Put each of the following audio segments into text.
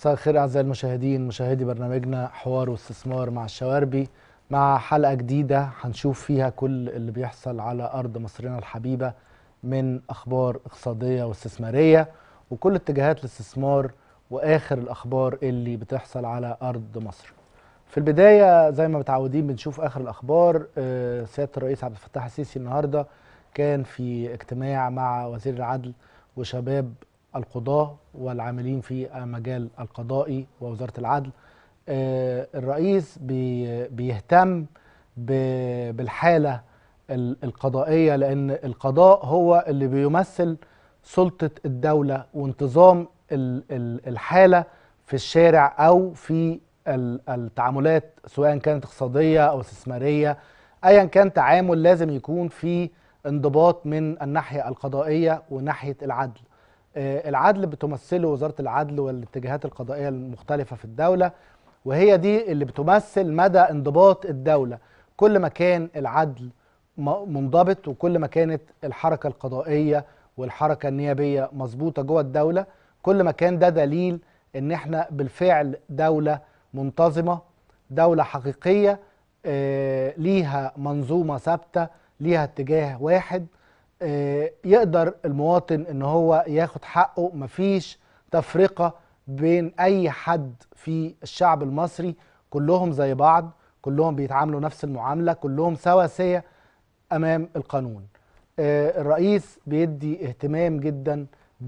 مساء الخير اعزائي المشاهدين مشاهدي برنامجنا حوار واستثمار مع الشواربي مع حلقه جديده هنشوف فيها كل اللي بيحصل على ارض مصرنا الحبيبه من اخبار اقتصاديه واستثماريه وكل اتجاهات الاستثمار واخر الاخبار اللي بتحصل على ارض مصر. في البدايه زي ما متعودين بنشوف اخر الاخبار آه، سياده الرئيس عبد الفتاح السيسي النهارده كان في اجتماع مع وزير العدل وشباب القضاة والعاملين في مجال القضائي ووزارة العدل آه، الرئيس بي- بيهتم ب- بالحالة ال- القضائية لأن القضاء هو اللي بيمثل سلطة الدولة وانتظام ال- ال- الحالة في الشارع أو في ال- التعاملات سواء كانت اقتصادية أو استثمارية أيا كان تعامل لازم يكون في انضباط من الناحية القضائية وناحية العدل آه، العدل بتمثله وزارة العدل والاتجاهات القضائية المختلفة في الدولة وهي دي اللي بتمثل مدى انضباط الدولة كل ما كان العدل م- منضبط وكل ما كانت الحركة القضائية والحركة النيابية مظبوطة جوه الدولة كل ما كان ده دليل ان احنا بالفعل دولة منتظمة دولة حقيقية آه، ليها منظومة ثابتة ليها اتجاه واحد آه، يقدر المواطن ان هو ياخد حقه مفيش تفرقة بين اي حد في الشعب المصري كلهم زي بعض كلهم بيتعاملوا نفس المعاملة كلهم سواسية امام القانون آه، الرئيس بيدي اهتمام جدا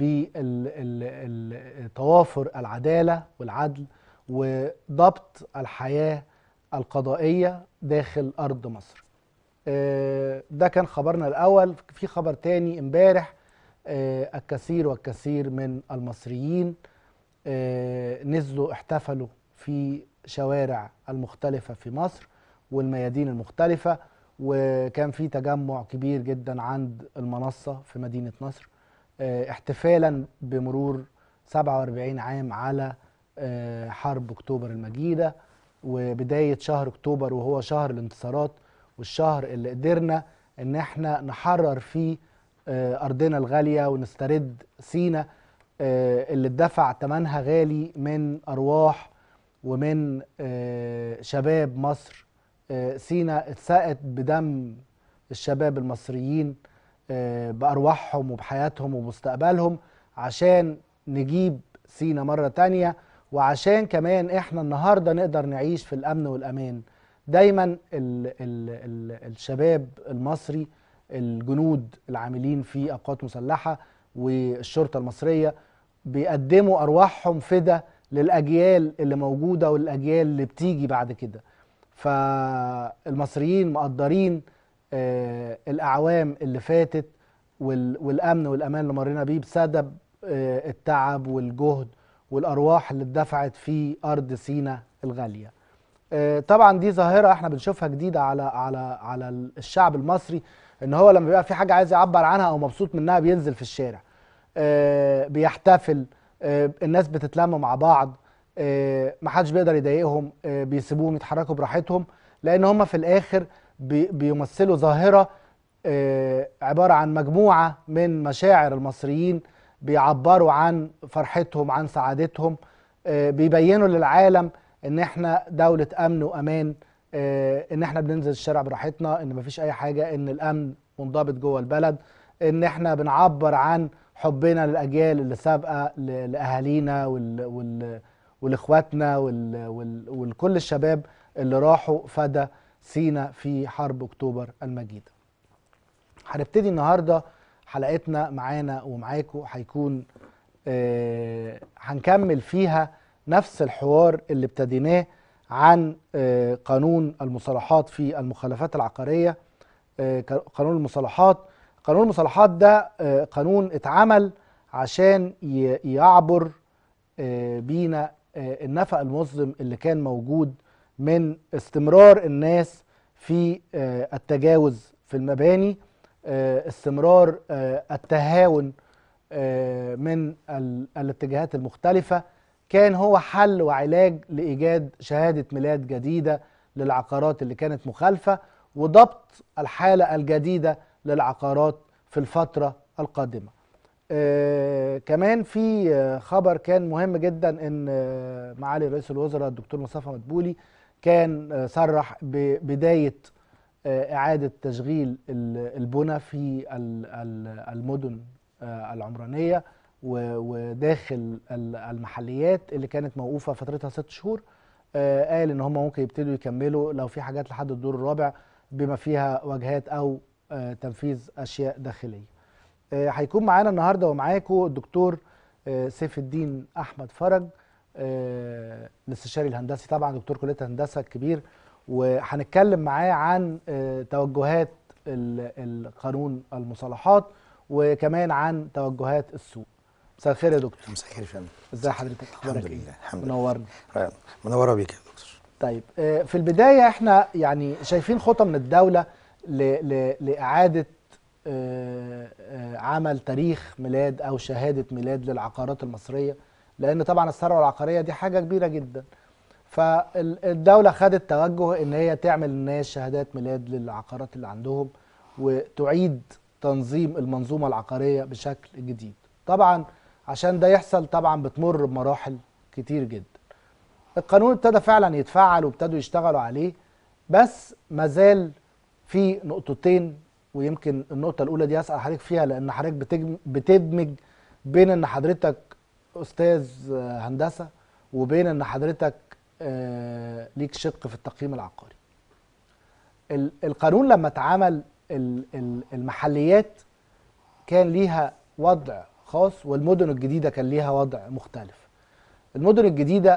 بتوافر العدالة والعدل وضبط الحياة القضائية داخل أرض مصر آه، ده كان خبرنا الأول في خبر تاني امبارح آه، الكثير والكثير من المصريين آه، نزلوا احتفلوا في شوارع المختلفة في مصر والميادين المختلفة وكان في تجمع كبير جدا عند المنصة في مدينة نصر آه، احتفالا بمرور 47 عام على آه، حرب اكتوبر المجيدة وبداية شهر اكتوبر وهو شهر الانتصارات والشهر اللي قدرنا ان احنا نحرر فيه آه، ارضنا الغالية ونسترد سينا آه، اللي اتدفع ثمنها غالي من ارواح ومن آه، شباب مصر آه، سينا اتسقت بدم الشباب المصريين آه، بأرواحهم وبحياتهم ومستقبلهم عشان نجيب سينا مرة تانية وعشان كمان احنا النهاردة نقدر نعيش في الأمن والأمان دايما ال ال ال الشباب المصري الجنود العاملين في أوقات مسلحة والشرطة المصرية بيقدموا أرواحهم فدا للأجيال اللي موجودة والأجيال اللي بتيجي بعد كده فالمصريين مقدرين آه، الأعوام اللي فاتت وال- والأمن والأمان اللي مرينا بيه بسبب آه، التعب والجهد والأرواح اللي اتدفعت في أرض سينا الغالية آه، طبعا دي ظاهرة احنا بنشوفها جديدة على على على الشعب المصري ان هو لما بيبقى في حاجة عايز يعبر عنها او مبسوط منها بينزل في الشارع آه، بيحتفل آه، الناس بتتلم مع بعض آه، محدش بيقدر يضايقهم آه، بيسيبوهم يتحركوا براحتهم لان هم في الاخر بي- بيمثلوا ظاهرة آه، عبارة عن مجموعة من مشاعر المصريين بيعبروا عن فرحتهم عن سعادتهم آه، بيبينوا للعالم ان احنا دولة امن وامان آه، ان احنا بننزل الشارع براحتنا ان مفيش اي حاجة ان الامن منضبط جوه البلد ان احنا بنعبر عن حبنا للاجيال اللي سابقه ل- لاهالينا وال وال ولاخواتنا وال وال ولكل الشباب اللي راحوا فدى سينا في حرب اكتوبر المجيده. هنبتدي النهارده حلقتنا معانا ومعاكم هيكون آه، هنكمل فيها نفس الحوار اللي ابتديناه عن آه، قانون المصالحات في المخالفات العقاريه آه، ك- قانون المصالحات قانون المصالحات ده آه، قانون اتعمل عشان ي- يعبر آه، بينا آه، النفق المظلم اللي كان موجود من استمرار الناس في آه، التجاوز في المباني آه، استمرار آه، التهاون آه، من ال- الاتجاهات المختلفة كان هو حل وعلاج لإيجاد شهادة ميلاد جديدة للعقارات اللي كانت مخالفة وضبط الحالة الجديدة للعقارات في الفترة القادمة آه كمان في آه، خبر كان مهم جدا ان آه، معالي رئيس الوزراء الدكتور مصطفى مدبولي كان آه، صرح ببدايه آه، اعاده تشغيل ال- البنى في ال- ال- المدن آه، العمرانيه و- وداخل ال- المحليات اللي كانت موقوفه فترتها ست شهور آه، قال ان هم ممكن يبتدوا يكملوا لو في حاجات لحد الدور الرابع بما فيها واجهات او آه، تنفيذ اشياء داخليه. آه، هيكون معانا النهارده ومعاكم الدكتور آه، سيف الدين احمد فرج آه، الاستشاري الهندسي طبعا دكتور كليه الهندسه الكبير وهنتكلم معاه عن آه، توجهات ال- القانون المصالحات وكمان عن توجهات السوق. مساء الخير يا دكتور مساء الخير يا فندم ازي حضرتك اخبارك الحمد ايه؟ لله الحمد لله منورنا رائع. منوره بيك يا دكتور طيب آه، في البداية احنا يعني شايفين خطة من الدولة ل- ل- لإعادة آه، آه، عمل تاريخ ميلاد أو شهادة ميلاد للعقارات المصرية لأن طبعا الثروة العقارية دي حاجة كبيرة جدا فالدولة خدت توجه إن هي تعمل للناس شهادات ميلاد للعقارات اللي عندهم وتعيد تنظيم المنظومة العقارية بشكل جديد طبعا عشان ده يحصل طبعا بتمر بمراحل كتير جدا القانون ابتدى فعلا يتفعل وابتدوا يشتغلوا عليه بس مازال في نقطتين ويمكن النقطة الأولى دي هسأل حضرتك فيها لأن حضرتك بتجم- بتدمج بين إن حضرتك أستاذ آه، هندسة وبين إن حضرتك آه، ليك شق في التقييم العقاري. ال- القانون لما اتعمل ال- ال- المحليات كان ليها وضع خاص والمدن الجديدة كان ليها وضع مختلف. المدن الجديدة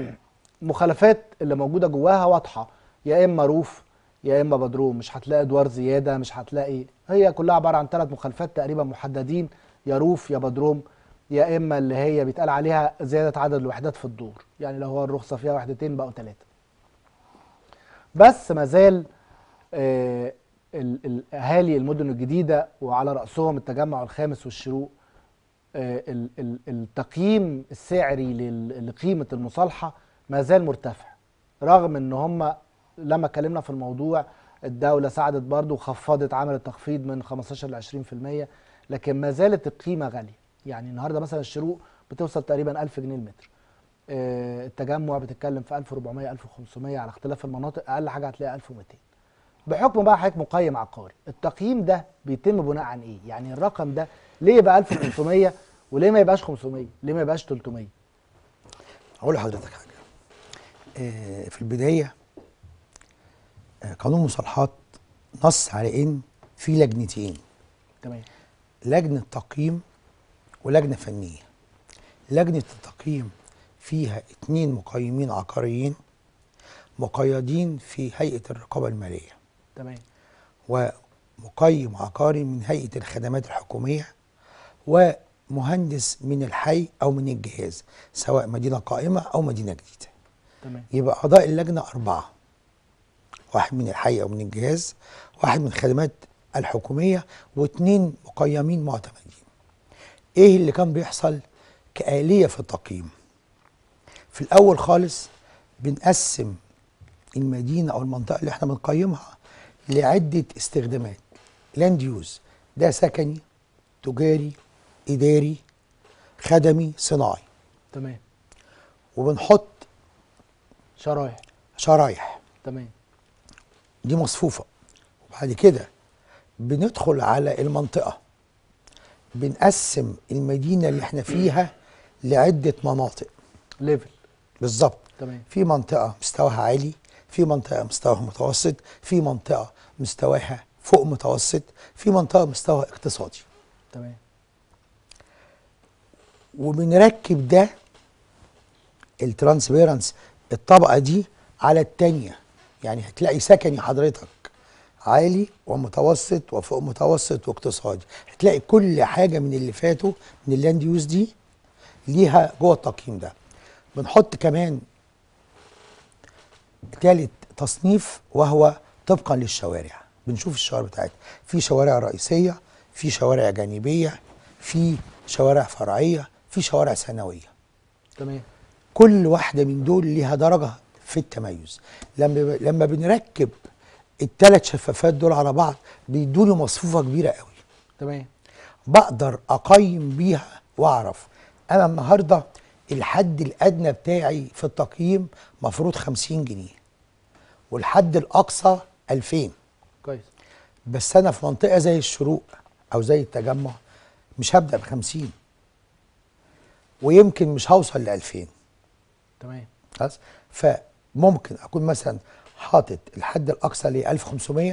مخالفات اللي موجوده جواها واضحه يا اما روف يا اما بدروم مش هتلاقي ادوار زياده مش هتلاقي هي كلها عباره عن ثلاث مخالفات تقريبا محددين يا روف يا بدروم يا اما اللي هي بيتقال عليها زياده عدد الوحدات في الدور يعني لو هو الرخصه فيها وحدتين بقوا ثلاثه بس مازال آه، ال- ال- اهالي المدن الجديده وعلى راسهم التجمع الخامس والشروق آه، ال- ال- التقييم السعري لل- لقيمه المصالحه ما زال مرتفع رغم ان هم لما اتكلمنا في الموضوع الدوله ساعدت برضه وخفضت عملت تخفيض من 15 ل 20% لكن ما زالت القيمه غاليه يعني النهارده مثلا الشروق بتوصل تقريبا 1000 جنيه المتر آه، التجمع بتتكلم في 1400 1500 على اختلاف المناطق اقل حاجه هتلاقي 1200 بحكم بقى حضرتك مقيم عقاري التقييم ده بيتم بناء عن ايه يعني الرقم ده ليه يبقى 1500 وليه ما يبقاش 500 ليه ما يبقاش 300 هقول لحضرتك حاجه آه، في البدايه آه، قانون المصالحات نص على ان في لجنتين تمام لجنه تقييم ولجنه فنيه لجنه التقييم فيها اتنين مقيمين عقاريين مقيدين في هيئه الرقابه الماليه تمام ومقيم عقاري من هيئة الخدمات الحكومية ومهندس من الحي أو من الجهاز سواء مدينة قائمة أو مدينة جديدة تمام يبقى أعضاء اللجنة أربعة واحد من الحي أو من الجهاز واحد من الخدمات الحكومية واثنين مقيمين معتمدين إيه اللي كان بيحصل كآلية في التقييم في الأول خالص بنقسم المدينة أو المنطقة اللي احنا بنقيمها لعدة استخدامات لاند يوز ده سكني تجاري إداري خدمي صناعي تمام وبنحط شرايح شرايح تمام دي مصفوفة وبعد كده بندخل على المنطقة بنقسم المدينة اللي احنا فيها لعدة مناطق ليفل بالظبط تمام في منطقة مستواها عالي في منطقة مستواها متوسط في منطقة مستواها فوق متوسط في منطقة مستوى اقتصادي تمام وبنركب ده الترانسبيرنس الطبقة دي على التانية يعني هتلاقي سكني حضرتك عالي ومتوسط وفوق متوسط واقتصادي هتلاقي كل حاجة من اللي فاتوا من اللاند يوز دي ليها جوه التقييم ده بنحط كمان تالت تصنيف وهو طبقا للشوارع بنشوف الشوارع بتاعتها في شوارع رئيسية في شوارع جانبية في شوارع فرعية في شوارع ثانوية تمام كل واحدة من دول ليها درجة في التميز لما لما بنركب الثلاث شفافات دول على بعض بيدوني مصفوفة كبيرة قوي تمام بقدر اقيم بيها واعرف انا النهارده الحد الادنى بتاعي في التقييم مفروض 50 جنيه والحد الاقصى 2000 كويس بس انا في منطقه زي الشروق او زي التجمع مش هبدا ب 50 ويمكن مش هوصل ل 2000 تمام خلاص فممكن اكون مثلا حاطط الحد الاقصى ل 1500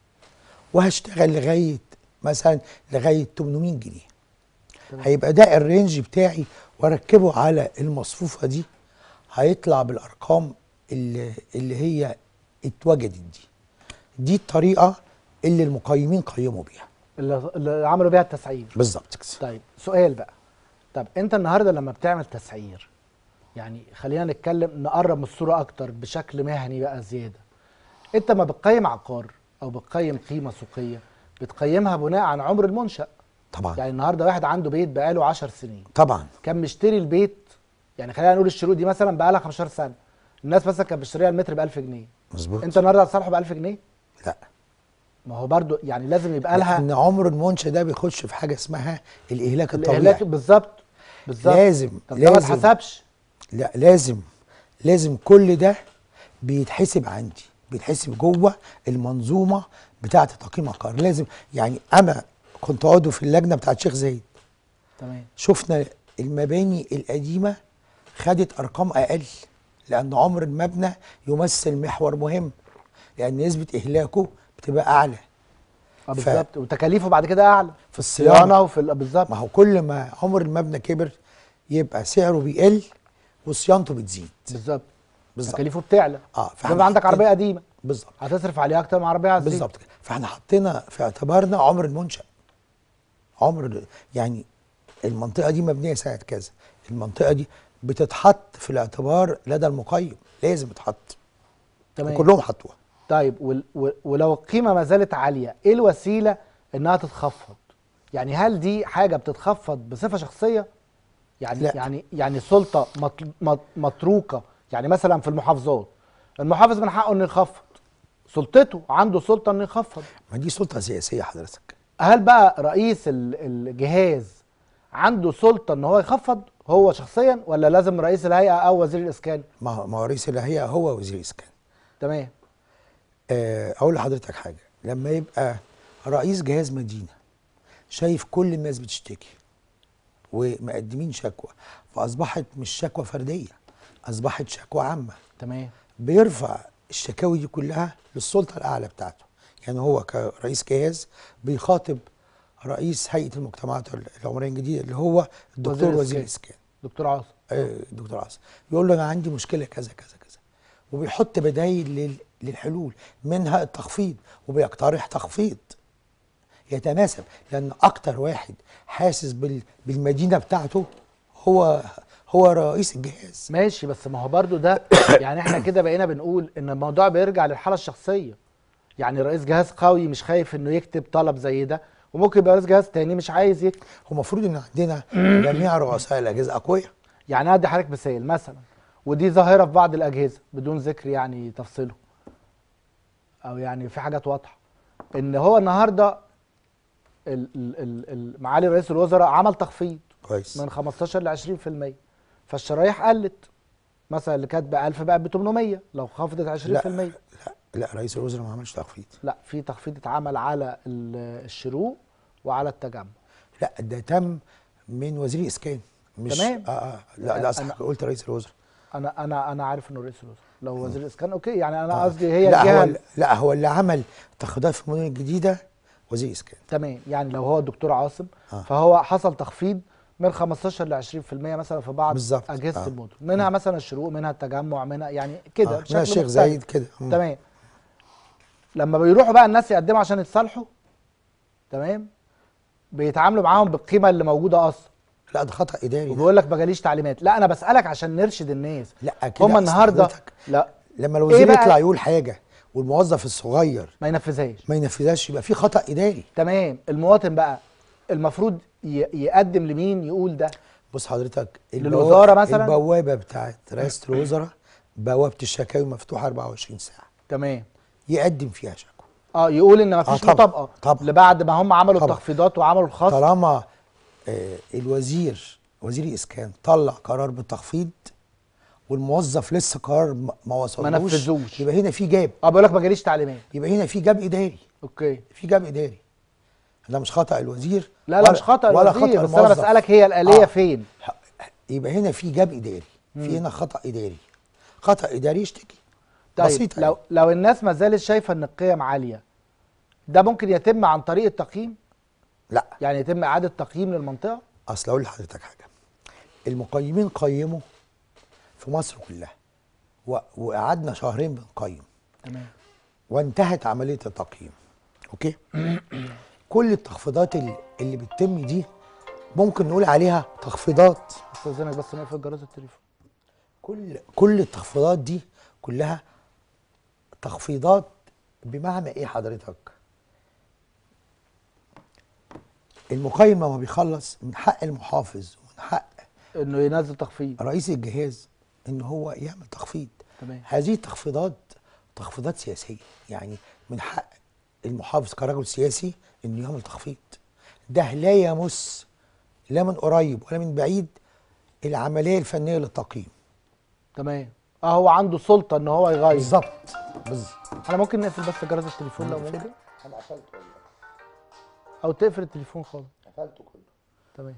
وهشتغل لغايه مثلا لغايه 800 جنيه تمام. هيبقى ده الرينج بتاعي واركبه على المصفوفه دي هيطلع بالارقام اللي, اللي هي اتوجدت دي دي الطريقه اللي المقيمين قيموا بيها اللي, اللي عملوا بيها التسعير بالظبط كده طيب سؤال بقى طب انت النهارده لما بتعمل تسعير يعني خلينا نتكلم نقرب من الصوره اكتر بشكل مهني بقى زياده انت ما بتقيم عقار او بتقيم قيمه سوقيه بتقيمها بناء عن عمر المنشأ طبعا يعني النهارده واحد عنده بيت بقاله 10 سنين طبعا كان مشتري البيت يعني خلينا نقول الشروط دي مثلا بقى لها 15 سنه الناس مثلا كانت بتشتريها المتر ب 1000 جنيه مظبوط انت النهارده هتصالحه ب 1000 جنيه لا ما هو برضو يعني لازم يبقى لها لان عمر المنشا ده بيخش في حاجه اسمها الاهلاك الطبيعي الاهلاك بالظبط بالظبط لازم طب ده ما لازم اتحسبش لا لازم لازم كل ده بيتحسب عندي بيتحسب جوه المنظومه بتاعه تقييم عقار لازم يعني انا كنت عضو في اللجنه بتاعه شيخ زايد تمام شفنا المباني القديمه خدت ارقام اقل لان عمر المبنى يمثل محور مهم لان نسبه اهلاكه بتبقى اعلى اه ف- بالظبط وتكاليفه بعد كده اعلى في الصيانه صيانه وفي ال- بالظبط ما هو كل ما عمر المبنى كبر يبقى سعره بيقل وصيانته بتزيد بالظبط بالظبط تكاليفه بتعلى اه فبقى فاحنا عندك حاطين- عربيه قديمه بالظبط هتصرف عليها اكتر من عربيه عزيزه بالظبط كده فاحنا حطينا في اعتبارنا عمر المنشأ عمر يعني المنطقة دي مبنية سنة كذا المنطقة دي بتتحط في الاعتبار لدى المقيم لازم تتحط تمام وكلهم حطوها طيب وال- و- ولو القيمه ما زالت عاليه ايه الوسيله انها تتخفض يعني هل دي حاجه بتتخفض بصفه شخصيه يعني لا. يعني يعني سلطه مطل- مط- متروكه يعني مثلا في المحافظات المحافظ من حقه انه يخفض سلطته عنده سلطه انه يخفض ما دي سلطة سياسية حضرتك هل بقى رئيس ال- الجهاز عنده سلطه ان هو يخفض هو شخصيا ولا لازم رئيس الهيئه او وزير الاسكان ما هو- ما هو رئيس الهيئة هو وزير الإسكان تمام آه، أقول لحضرتك حاجة لما يبقى رئيس جهاز مدينة شايف كل الناس بتشتكي ومقدمين شكوى فأصبحت مش شكوى فردية أصبحت شكوى عامة تمام بيرفع الشكاوي دي كلها للسلطه الاعلى بتاعته يعني هو كرئيس جهاز بيخاطب رئيس هيئه المجتمعات العمريه الجديده اللي هو الدكتور وزير وزير الإسكان. الاسكان دكتور عاصم آه، الدكتور عاصم يقول له انا عندي مشكله كذا كذا كذا وبيحط بدايل لل- للحلول منها التخفيض وبيقترح تخفيض يتناسب لان اكتر واحد حاسس بال- بالمدينه بتاعته هو هو رئيس الجهاز ماشي بس ما هو برضو ده يعني احنا كده بقينا بنقول ان الموضوع بيرجع للحاله الشخصيه يعني رئيس جهاز قوي مش خايف انه يكتب طلب زي ده وممكن يبقى رئيس جهاز تاني مش عايز يكتب هو المفروض ان عندنا جميع رؤساء الاجهزه اقوياء يعني انا ادي حضرتك مثال مثلا ودي ظاهره في بعض الاجهزه بدون ذكر يعني تفصيله او يعني في حاجات واضحه ان هو النهارده ال- ال- ال- ال- معالي رئيس الوزراء عمل تخفيض كويس من 15 ل 20% فالشرايح قلت مثلا اللي كانت ب 1000 بقت ب 800 لو خفضت 20% لا لا, لا لا رئيس الوزراء ما عملش تخفيض لا في تخفيض اتعمل على ال- الشروق وعلى التجمع لا ده تم من وزير الاسكان مش تمام. آه آه لا لا صح أنا- قلت رئيس الوزراء انا انا انا عارف انه رئيس الوزراء لو وزير الاسكان اوكي يعني انا آه. قصدي هي لا هو الجهه ال- لا هو اللي عمل تخفيضات في المدن الجديده وزير الاسكان تمام يعني لو هو الدكتور عاصم آه. فهو حصل تخفيض من 15 ل 20% مثلا في بعض بالظبط. اجهزه آه. المدن منها مثلا الشروق منها التجمع منها يعني كده آه. بشكل من الشيخ مختلف. زايد كده مم. تمام لما بيروحوا بقى الناس يقدموا عشان يتصالحوا تمام بيتعاملوا معاهم بالقيمه اللي موجوده اصلا لا ده خطا اداري ده. وبيقول لك ما جاليش تعليمات لا انا بسالك عشان نرشد الناس لا كده هم أصل النهارده حضرتك لا لما الوزير بقى؟ يطلع يقول حاجه والموظف الصغير ما ينفذهاش ما ينفذهاش يبقى في خطا اداري تمام المواطن بقى المفروض ي- يقدم لمين يقول ده بص حضرتك للوزارة مثلاً؟ البوابه بتاعت رئاسه الوزراء بوابه الشكاوي مفتوحه 24 ساعه تمام يقدم فيها شكوى اه يقول ان مفيش طبعاً، مطابقه طبعاً. لبعد ما هم عملوا طبعاً. التخفيضات وعملوا الخصم طالما آه، الوزير وزير الاسكان طلع قرار بالتخفيض والموظف لسه قرار ما- ما وصلوش نفذوش. يبقى هنا في جاب اه بقول لك ما جاليش تعليمات يبقى هنا في جاب اداري اوكي في جاب اداري ده مش خطا الوزير لا لا ولا- مش خطا ولا الوزير خطا بس انا الموظف. بسالك هي الاليه آه. فين يبقى هنا في جاب اداري في هنا خطا اداري خطا اداري يشتكي طيب بسيطة لو لو الناس ما زالت شايفه ان القيم عاليه ده ممكن يتم عن طريق التقييم لا يعني يتم اعاده تقييم للمنطقه اصل اقول لحضرتك حاجه المقيمين قيموا في مصر كلها و... وقعدنا شهرين بنقيم تمام وانتهت عمليه التقييم اوكي كل التخفيضات اللي, اللي بتتم دي ممكن نقول عليها تخفيضات استاذنك بس نقفل جرس التليفون كل كل التخفيضات دي كلها تخفيضات بمعنى ايه حضرتك المقيم لما بيخلص من حق المحافظ ومن حق انه ينزل تخفيض رئيس الجهاز ان هو يعمل تخفيض تمام. هذه التخفيضات تخفيضات سياسيه يعني من حق المحافظ كرجل سياسي انه يعمل تخفيض ده لا يمس لا من قريب ولا من بعيد العمليه الفنيه للتقييم تمام اه هو عنده سلطه ان هو يغير بالظبط بالظبط احنا ممكن نقفل بس جرس التليفون لو ممكن انا قفلته او تقفل التليفون خالص قفلته كله تمام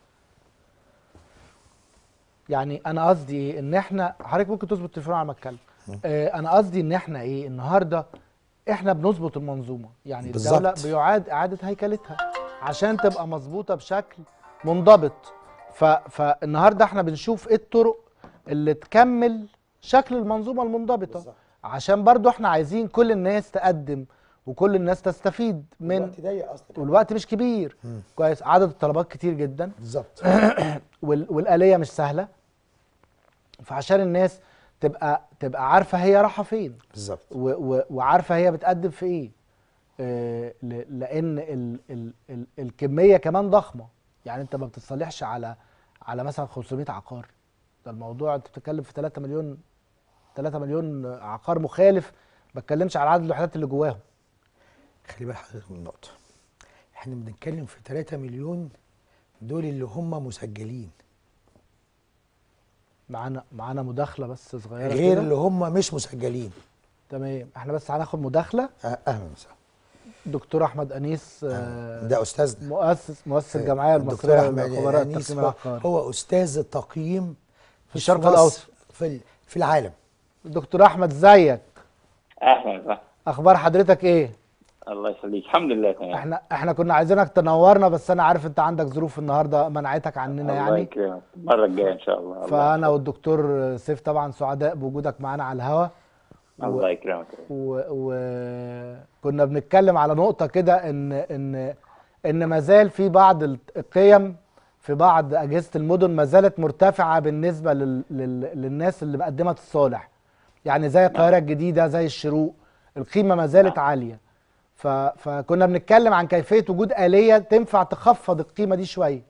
يعني انا قصدي ايه ان احنا حضرتك ممكن تظبط التليفون على ما اتكلم آه انا قصدي ان احنا ايه النهارده احنا بنظبط المنظومه يعني الدوله بالظبط. بيعاد اعاده هيكلتها عشان تبقى مظبوطه بشكل منضبط ف فالنهارده احنا بنشوف ايه الطرق اللي تكمل شكل المنظومه المنضبطه بالظبط. عشان برضو احنا عايزين كل الناس تقدم وكل الناس تستفيد من الوقت ضيق اصلا والوقت مش كبير كويس عدد الطلبات كتير جدا بالظبط وال- والآلية مش سهلة فعشان الناس تبقى تبقى عارفة هي رايحة فين بالظبط و و وعارفة هي بتقدم في ايه آه ل- لأن ال ال ال الكمية كمان ضخمة يعني انت ما بتتصالحش على على مثلا 500 عقار ده الموضوع انت بتتكلم في 3 مليون 3 مليون عقار مخالف ما بتكلمش على عدد الوحدات اللي جواهم خلي بال حضرتك من نقطه احنا بنتكلم في 3 مليون دول اللي هم مسجلين معانا معانا مداخلة بس صغيرة غير كده اللي هم مش مسجلين تمام احنا بس هناخد مداخلة أه- اهلا وسهلا دكتور احمد انيس آه، ده استاذنا مؤسس مؤسس الجمعيه الدكتور المصريه احمد للخبراء أنيس التقييم هو, العقاري هو استاذ التقييم في الشرق مصر، الأوسط. في ال- في العالم دكتور احمد ازيك اهلا وسهلا اخبار حضرتك ايه الله يخليك الحمد لله تمام احنا احنا كنا عايزينك تنورنا بس انا عارف انت عندك ظروف النهارده منعتك عننا الله يعني يكرمك المره الجايه ان شاء الله الله فانا والدكتور سيف طبعا سعداء بوجودك معانا على الهوا الله يكرمك وكنا بنتكلم على نقطة كده ان ان ان ما زال في بعض القيم في بعض أجهزة المدن ما زالت مرتفعة بالنسبة لل لل للناس اللي مقدمة الصالح يعني زي القاهرة الجديدة زي الشروق القيمة ما زالت عالية ف فكنا بنتكلم عن كيفية وجود آلية تنفع تخفض القيمة دي شوية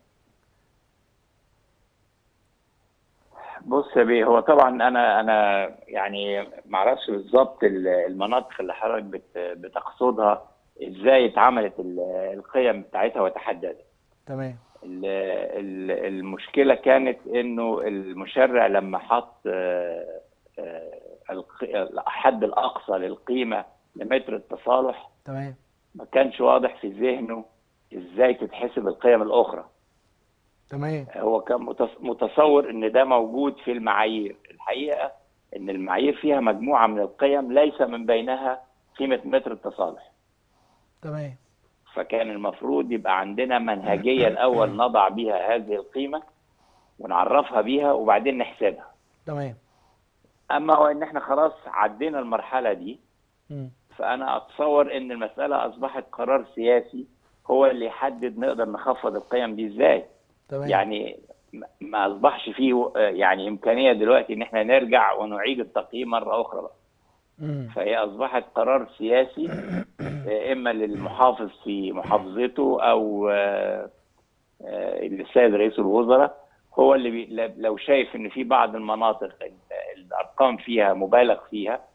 بص يا بيه هو طبعا انا انا يعني ما اعرفش بالظبط ال- المناطق اللي حضرتك بت- بتقصدها ازاي اتعملت ال- القيم بتاعتها وتحددت تمام ال- ال- المشكله كانت انه المشرع لما حط آه، آه، الق- الحد الاقصى للقيمه لمتر التصالح تمام ما كانش واضح في ذهنه ازاي تتحسب القيم الاخرى تمام هو كان متص- متصور ان ده موجود في المعايير الحقيقه ان المعايير فيها مجموعه من القيم ليس من بينها قيمه متر التصالح تمام فكان المفروض يبقى عندنا منهجيه الاول نضع بيها هذه القيمه ونعرفها بيها وبعدين نحسبها تمام اما هو ان احنا خلاص عدينا المرحله دي مم. فانا اتصور ان المساله اصبحت قرار سياسي هو اللي يحدد نقدر نخفض القيم دي ازاي تمام يعني م- ما اصبحش فيه آه، يعني امكانيه دلوقتي ان احنا نرجع ونعيد التقييم مره اخرى بقى مم. فهي اصبحت قرار سياسي آه، اما للمحافظ في محافظته او آه، آه، للسيد رئيس الوزراء هو اللي بي ل- لو شايف ان في بعض المناطق ال- الارقام فيها مبالغ فيها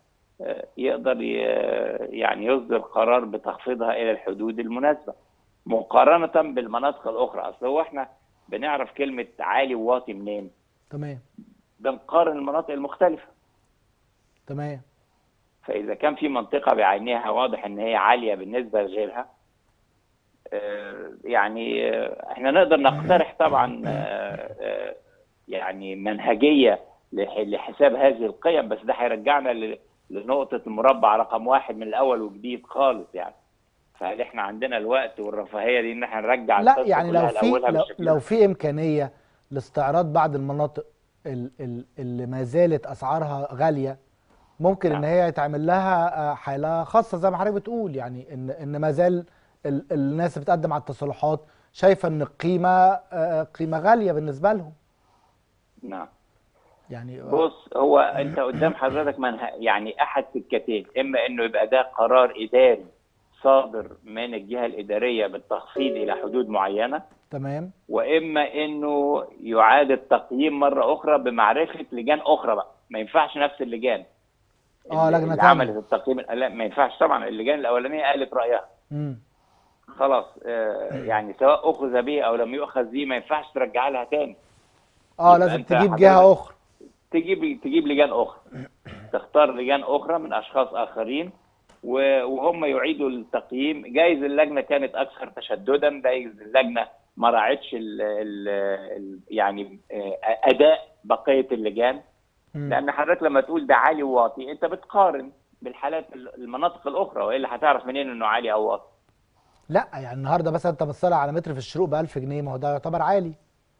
آه، يقدر ي- يعني يصدر قرار بتخفيضها الى الحدود المناسبه مقارنه بالمناطق الاخرى اصل هو احنا بنعرف كلمه عالي وواطي منين تمام بنقارن المناطق المختلفه تمام فاذا كان في منطقه بعينها واضح ان هي عاليه بالنسبه لغيرها آه، يعني آه، احنا نقدر نقترح طبعا آه، آه، يعني منهجيه لح- لحساب هذه القيم بس ده هيرجعنا ل- لنقطه المربع رقم واحد من الاول وجديد خالص يعني فهل احنا عندنا الوقت والرفاهيه دي ان احنا نرجع لا القصة يعني لو كلها في لأولها لو, بالشكل لو ده؟ في امكانيه لاستعراض بعض المناطق ال- ال- اللي ما زالت اسعارها غاليه ممكن ان نعم. هي يتعمل لها آه، حاله خاصه زي ما حضرتك بتقول يعني ان ان ما زال ال- الناس اللي بتقدم على التصالحات شايفه ان القيمه آه، قيمه غاليه بالنسبه لهم نعم يعني آه، بص هو انت قدام حضرتك منها يعني احد سكتين اما انه يبقى ده قرار اداري صادر من الجهه الاداريه بالتخفيض الى حدود معينه تمام واما انه يعاد التقييم مره اخرى بمعرفه لجان اخرى بقى ما ينفعش نفس اللجان آه، اللي- لجنة اللي تانية. عملت التقييم لا ما ينفعش طبعا اللجان الاولانيه قالت رايها امم خلاص آه يعني سواء اخذ به او لم يؤخذ به ما ينفعش ترجع لها تاني اه يبقى لازم أنت تجيب حضرتك- جهه اخرى تجيب تجيب لجان اخرى تختار لجان اخرى من اشخاص اخرين و- وهم يعيدوا التقييم جايز اللجنه كانت اكثر تشددا جايز اللجنه ما راعتش ال ال ال يعني آه، اداء بقيه اللجان مم. لان حضرتك لما تقول ده عالي وواطي انت بتقارن بالحالات ال- المناطق الاخرى والا هتعرف منين انه عالي او واطي لا يعني النهارده مثلا انت بتصلي على متر في الشروق ب 1000 جنيه ما هو ده يعتبر عالي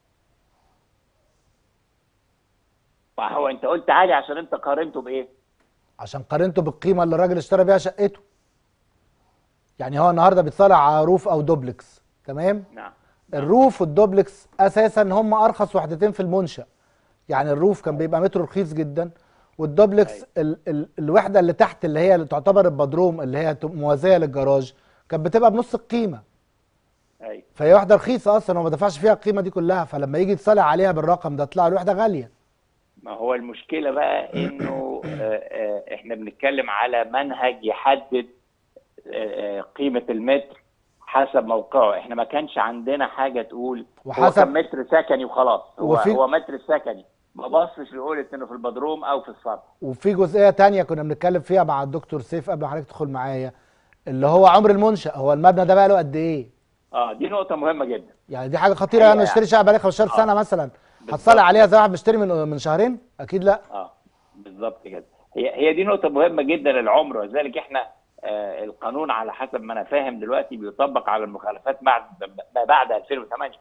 فهو انت قلت عالي عشان انت قارنته بايه؟ عشان قارنته بالقيمه اللي الراجل اشترى بيها شقته يعني هو النهارده بيتصالح على روف او دوبلكس تمام نعم الروف والدوبلكس اساسا هم ارخص وحدتين في المنشا يعني الروف كان بيبقى متر رخيص جدا والدوبلكس ال ال الوحده اللي تحت اللي هي اللي تعتبر البدروم اللي هي ت- موازيه للجراج كانت بتبقى بنص القيمه ايوه فهي وحده رخيصه اصلا وما دفعش فيها القيمه دي كلها فلما يجي يتصالح عليها بالرقم ده تطلع الوحده غاليه ما هو المشكلة بقى انه آه، آه، احنا بنتكلم على منهج يحدد آه، آه، قيمة المتر حسب موقعه احنا ما كانش عندنا حاجة تقول هو وحسب- كان متر سكني وخلاص هو وفي- هو متر سكني ما بصش لقولة انه في البدروم او في السطح وفي جزئيه تانية كنا بنتكلم فيها مع الدكتور سيف قبل ما حضرتك تدخل معايا اللي هو عمر المنشا هو المبنى ده بقى له قد ايه اه دي نقطة مهمة جدا يعني دي حاجه خطيره حقيقة يعني اشتري شقه بقالي 15 آه. سنه مثلا بالظبط. هتصالح عليها زي واحد مشتري من من شهرين اكيد لا اه بالظبط كده هي هي دي نقطة مهمة جدا العمر ولذلك احنا آه القانون على حسب ما انا فاهم دلوقتي بيطبق على المخالفات بعد ما بعد 2008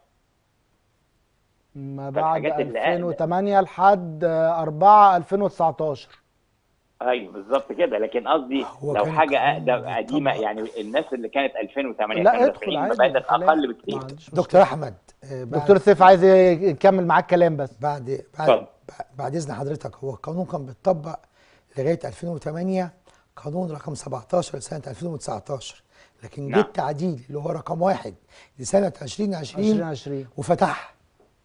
ما بعد فالحاجات اللي 2008 لحد 4 2019 ايوه بالظبط كده لكن قصدي هو لو كان حاجه القانون اقدم قديمه بيطبق. يعني الناس اللي كانت 2008 لا كانوا ادخل دافعين عادي مبالغ خلينا- اقل ما بكتير عنديش دكتور مشكلة. احمد آه، بعد دكتور سيف عايز يكمل معاك كلام بس بعد بعد اتفضل. بعد اذن حضرتك هو القانون كان بيتطبق لغايه 2008 قانون رقم 17 لسنه 2019 لكن جه نعم. التعديل اللي هو رقم واحد لسنه 2020 2020 وفتحها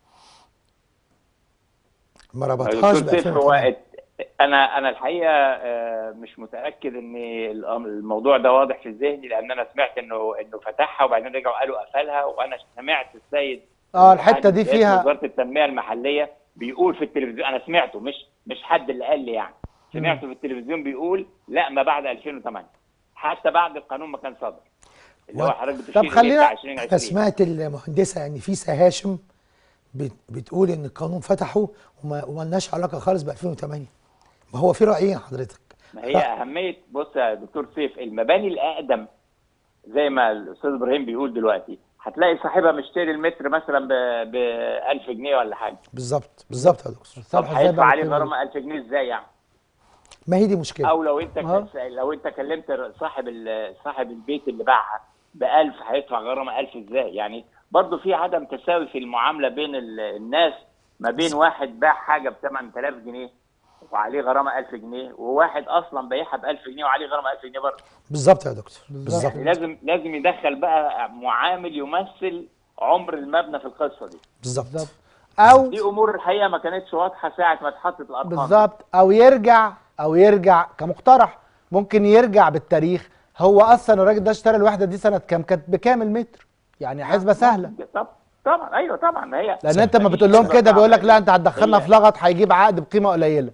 ما دكتور ربطهاش ب سيف هو 2008 ات- انا انا الحقيقه آه، مش متاكد ان الأم- الموضوع ده واضح في ذهني لان انا سمعت انه انه فتحها وبعدين رجعوا قالوا قفلها وانا سمعت السيد اه الحته دي رئيس فيها وزاره التنميه المحليه بيقول في التلفزيون انا سمعته مش مش حد اللي قال لي يعني سمعته في التلفزيون بيقول لا ما بعد 2008 حتى بعد القانون ما كان صدر اللي هو و- حضرتك بتشير طب إليه خلينا- بتاع انا 2020 سمعت المهندسه يعني فيسا هاشم بت- بتقول ان القانون فتحه وما ومالناش علاقه خالص ب 2008 ما هو في رايين حضرتك ما هي اهميه بص يا دكتور سيف المباني الاقدم زي ما الاستاذ ابراهيم بيقول دلوقتي هتلاقي صاحبها مشتري المتر مثلا ب 1000 جنيه ولا حاجه بالظبط بالظبط يا دكتور طب الصرح ازاي هيدفع بقى عليه بالقيمة دي؟ غرامه 1000 جنيه ازاي يعني؟ ما هي دي مشكله او لو انت آه. كس- لو انت كلمت صاحب ال- صاحب البيت اللي باعها ب 1000 هيدفع غرامه 1000 ازاي؟ يعني برضه في عدم تساوي في المعامله بين ال- الناس ما بين واحد باع حاجه ب 8000 جنيه وعليه غرامه 1000 جنيه وواحد اصلا بايعها ب 1000 جنيه وعليه غرامه 1000 جنيه برضه بالظبط يا دكتور بالظبط. بالظبط يعني لازم لازم يدخل بقى معامل يمثل عمر المبنى في القصه دي بالظبط بالظبط او دي امور الحقيقه ما كانتش واضحه ساعه ما اتحطت الارقام دي. بالظبط او يرجع او يرجع كمقترح ممكن يرجع بالتاريخ هو اصلا الراجل ده اشترى الوحده دي سنه كام كانت بكام المتر يعني حسبه سهله طب طبعا ايوه طبعا ما هي لان انت لما مفيش بتقول لهم حسبة كده بيقول لك صعبة. لا انت هتدخلنا هي- في لغط هيجيب عقد بقيمه قليله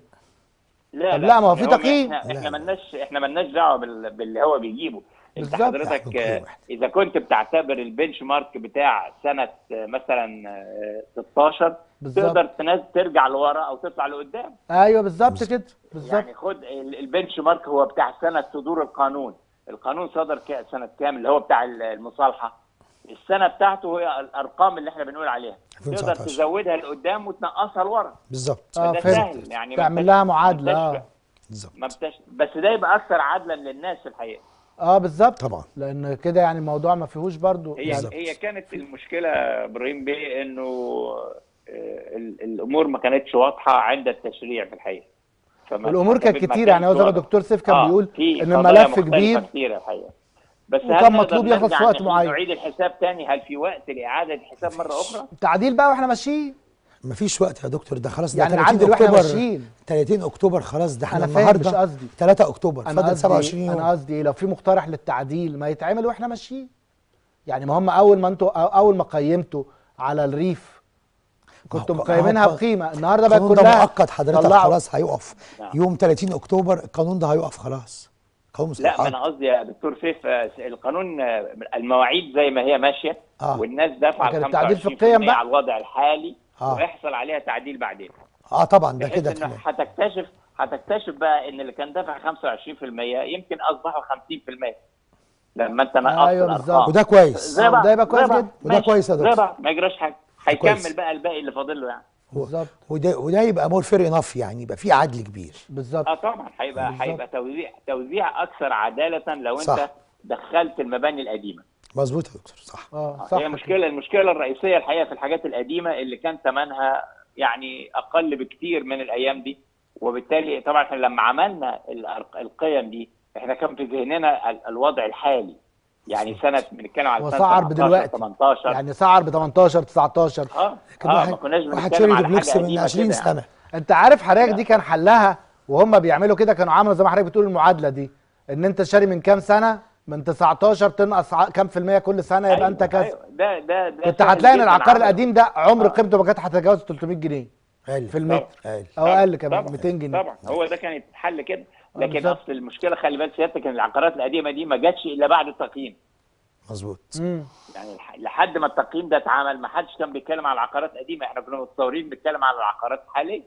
لا طب لا، ما هو في هو تقييم. احنا, لا. احنا مالناش احنا مالناش دعوه بال... باللي هو بيجيبه انت بالظبط. حضرتك يعني آه، كل واحد. اذا كنت بتعتبر البنش مارك بتاع سنه آه، مثلا آه، 16 بالظبط. تقدر تنزل ترجع لورا او تطلع لقدام ايوه بالظبط كده بالظبط يعني خد ال- البنش مارك هو بتاع سنه صدور القانون القانون صدر ك- سنه كام اللي هو بتاع ال- المصالحه السنه بتاعته هي الارقام اللي احنا بنقول عليها تقدر 2019. تزودها لقدام وتنقصها لورا بالظبط اه ده فهمت سهل يعني ما تعمل بتش- لها ما معادله بتش- اه بالظبط ما بتش... بس ده يبقى اكثر عدلا للناس في الحقيقه اه بالظبط طبعا. لان كده يعني الموضوع ما فيهوش برضو هي يعني بالظبط. هي كانت المشكله ابراهيم بيه انه آه، ال- الامور ما كانتش واضحه عند التشريع في الحقيقه فما- والامور كانت فما كتير كانش يعني هو زي ما واضح. الدكتور سيف كان آه، بيقول في ان قضايا الملف مختلفة كبير كتير الحقيقه بس وكان هل نقدر مطلوب يخلص نرجع في وقت نحل- معين. نعيد الحساب تاني هل في وقت لاعاده الحساب مره اخرى؟ تعديل بقى واحنا ماشيين مفيش وقت يا دكتور ده خلاص ده يعني 30 نعدل واحنا اكتوبر ماشيين. 30 اكتوبر خلاص ده احنا أنا فاهم، النهارده مش قصدي. 3 اكتوبر انا فاضل 27 قصدي يوم انا قصدي إيه؟ لو في مقترح للتعديل ما يتعمل واحنا ماشيين يعني ما هم اول ما انتوا أو- اول ما قيمتوا على الريف كنتوا ما هو- مقيمينها ما هو بقيمه النهارده بقى القانون ده كلها مؤقت حضرتك طلعوا. خلاص هيقف نعم. يوم 30 اكتوبر القانون ده هيقف خلاص قانون لا ما مصطلحات انا قصدي يا دكتور سيف آه، القانون آه، المواعيد زي ما هي ماشيه آه. والناس دافعه لكن ال التعديل في 25% القيم بقى. على الوضع الحالي آه. ويحصل عليها تعديل بعدين اه طبعا ده بحيث كده انه كمان هتكتشف هتكتشف بقى ان اللي كان دافع 25% يمكن اصبحوا 50% لما انت نقصت أيوة الارقام بالظبط. وده كويس زي بعض ده يبقى كويس زي بعض. جدا. وده ماشي. كويس يا زي دكتور. بعض ما يجراش حاجه كويس. هيكمل بقى الباقي اللي فاضل له يعني بالظبط وده وده يبقى مور فير انف يعني يبقى في عدل كبير بالظبط اه طبعا هيبقى بالظبط. هيبقى توزيع توزيع اكثر عداله لو انت صح. دخلت المباني القديمه مظبوط يا دكتور صح اه صح هي مشكله المشكله الرئيسيه الحقيقه في الحاجات القديمه اللي كان ثمنها يعني اقل بكتير من الايام دي وبالتالي طبعا احنا لما عملنا الأرق- القيم دي احنا كان في ذهننا ال- الوضع الحالي يعني سنه بنتكلم على سنه وسعر 17 بدلوقتي 18 يعني سعر ب 18 19 اه كان اه واحد ما كناش واحد بنتكلم شاري على دوبلكس حاجه من قديمه 20 كده يعني. سنه انت عارف حضرتك لا. دي كان حلها وهم بيعملوا كده كانوا عملوا زي ما حضرتك بتقول المعادله دي ان انت شاري من كام سنه من 19 تنقص ع- كام في المية كل سنه يبقى أيوة، انت كذا أيوة. ده ده ده كنت سهل هتلاقي ان جداً العقار عمله. القديم ده عمر آه. قيمته ما كانت هتتجاوز 300 جنيه قال في المتر قال او طبعاً، اقل كمان طبعاً، 200 جنيه طبعا هو ده كان يتحل كده لكن بالظبط. اصل المشكله خلي بالك سيادتك ان العقارات القديمه دي ما جاتش الا بعد التقييم مظبوط مم. يعني الح- لحد ما التقييم ده اتعمل ما حدش كان بيتكلم على العقارات القديمه احنا كنا متصورين بنتكلم على العقارات الحاليه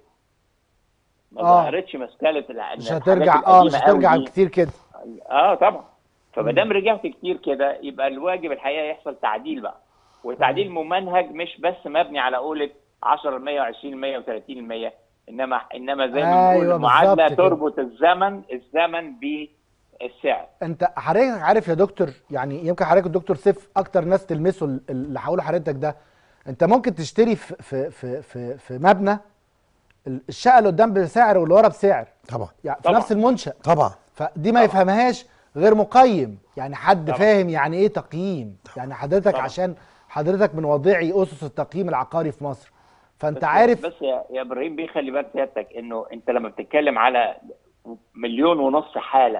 ما آه. ظهرتش مساله ال- مش إن هترجع الحاجات اه مش القديمة هترجع أوي دي- كتير كده اه طبعا فما دام رجعت كتير كده يبقى الواجب الحقيقه يحصل تعديل بقى وتعديل ممنهج مش بس مبني على قولة 10 120 130 انما انما زي ما بنقول أيوة المعادله بالظبط كده. تربط الزمن الزمن بالسعر انت حضرتك عارف يا دكتور يعني يمكن حضرتك الدكتور سيف اكتر ناس تلمسه ال- اللي هقوله لحضرتك ده انت ممكن تشتري في في في في, في مبنى ال- الشقه اللي قدام بسعر واللي ورا بسعر طبعا يعني في طبعا. نفس المنشأ طبعا فدي ما يفهمهاش غير مقيم يعني حد طبعا. فاهم يعني ايه تقييم يعني حضرتك طبعا. عشان حضرتك من واضعي اسس التقييم العقاري في مصر فانت بس عارف بس يا, يا ابراهيم بيه خلي بالك سيادتك انه انت لما بتتكلم على مليون ونص حاله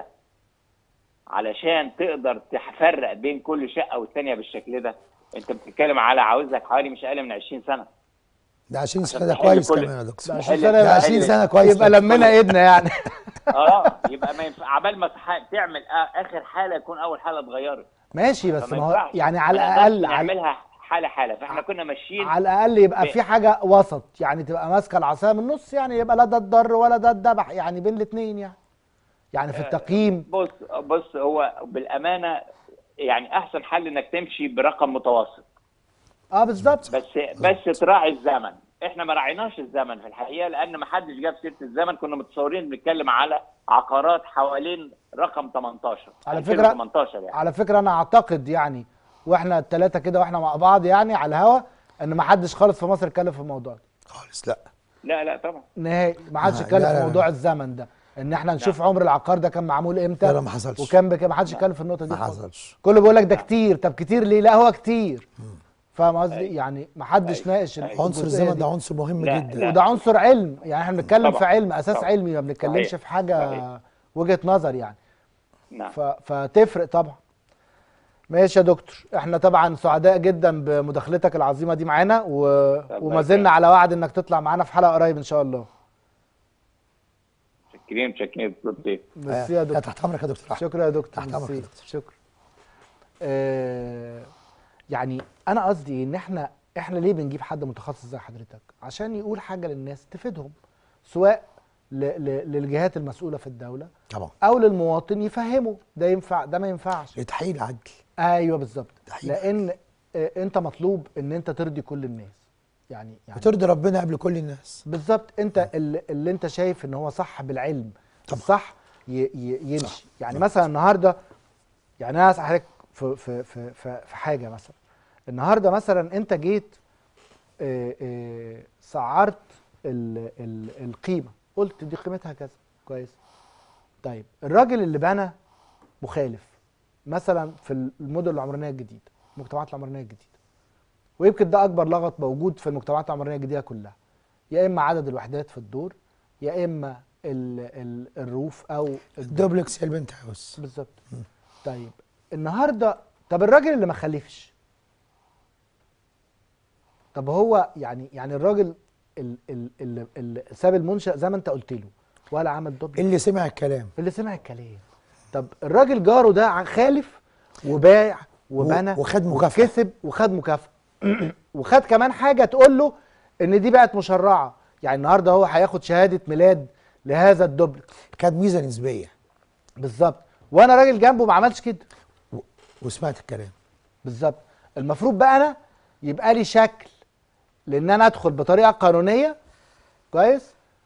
علشان تقدر تفرق بين كل شقه والثانيه بالشكل ده انت بتتكلم على عاوز لك حوالي مش اقل من 20 سنه ده 20 سنه عشان ده تحل كويس كل- كمان يا دكتور ده حل- 20 سنه ده يبقى 20 سنه كويس يبقى ده. لمينا ايدنا يعني اه يبقى ما ينفع عبال ما تح- تعمل آ- اخر حاله يكون اول حاله اتغيرت ماشي بس فما ما هو ينفعش. يعني على ما نقدرش الاقل على, نعملها حاله حاله فاحنا كنا ماشيين على الاقل يبقى ب- في حاجه وسط يعني تبقى ماسكه العصايه من النص يعني يبقى لا ده الضر ولا ده الذبح يعني بين الاثنين يعني يعني في التقييم بص بص هو بالامانه يعني احسن حل انك تمشي برقم متوسط اه بالظبط بس بس تراعي الزمن احنا ما راعيناش الزمن في الحقيقه لان ما حدش جاب سيره الزمن كنا متصورين بنتكلم على عقارات حوالين رقم 18 على فكرة- 2018 يعني على فكره انا اعتقد يعني واحنا الثلاثه كده واحنا مع بعض يعني على الهوا ان ما حدش خالص في مصر اتكلم في الموضوع ده خالص لا لا لا طبعا نهائي ما حدش لا، اتكلم لا، في لا، موضوع لا. الزمن ده ان احنا نشوف عمر العقار ده كان معمول امتى لا، لا، ما حصلش. وكان بكام ما حدش اتكلم في النقطه دي ما خالص. حصلش كله بيقول لك ده كتير طب كتير ليه لا هو كتير فاهم قصدي يعني ما حدش أيوة. ناقش أيوة. عنصر الجزئية الزمن دي. ده عنصر مهم لا، جدا لا. وده عنصر علم يعني احنا بنتكلم طبعا. في علم اساس طبعا. علمي ما بنتكلمش صحيح. في حاجه صحيح. وجهه نظر يعني نعم ف... فتفرق طبعا ماشي يا دكتور احنا طبعا سعداء جدا بمداخلتك العظيمه دي معانا و... وما زلنا يكرمك. على وعد انك تطلع معانا في حلقه قريب ان شاء الله متشكرين متشكرين دكتور ضيف ميرسي يا آه، دكتور تحت امرك يا دكتور احمد شكرا يا دكتور تحت أمرك يا ميرسي. دكتور. شكرا آه يعني انا قصدي ان احنا احنا ليه بنجيب حد متخصص زي حضرتك عشان يقول حاجه للناس تفيدهم سواء ل... ل... للجهات المسؤوله في الدوله طبعا او للمواطن يفهمه ده ينفع ده ما ينفعش لتحقيق العدل ايوه بالظبط ده حقيقي. لان آه، انت مطلوب ان انت ترضي كل الناس يعني يعني وترضي ربنا قبل كل الناس بالظبط انت اللي, اللي انت شايف ان هو صح بالعلم طبعا. الصح ي ي يمشي صح. يعني صح. مثلا النهارده يعني انا اسال حضرتك في في في في في حاجه مثلا النهارده مثلا انت جيت آه، آه، سعرت ال ال القيمه قلت دي قيمتها كذا كويس طيب الراجل اللي بنى مخالف مثلا في المدن العمرانيه الجديده المجتمعات العمرانيه الجديده ويمكن ده اكبر لغط موجود في المجتمعات العمرانيه الجديده كلها يا اما عدد الوحدات في الدور يا اما ال ال الروف او الدور. الدوبلكس يا البنت هاوس بالظبط طيب النهارده طب الراجل اللي ما خلفش طب هو يعني يعني الراجل ال- ال- اللي, اللي ساب المنشأ زي ما انت قلت له ولا عمل دوبل اللي سمع الكلام اللي سمع الكلام طب الراجل جاره ده ع- خالف وباع وبنى وخد مكافأة. وكسب وخد مكافأة وخد كمان حاجة تقول له ان دي بقت مشرعة يعني النهارده هو هياخد شهادة ميلاد لهذا الدوبلكس خد ميزه نسبيه بالظبط وانا راجل جنبه ما عملش كده و- وسمعت الكلام بالظبط المفروض بقى انا يبقى لي شكل لان انا ادخل بطريقه قانونيه كويس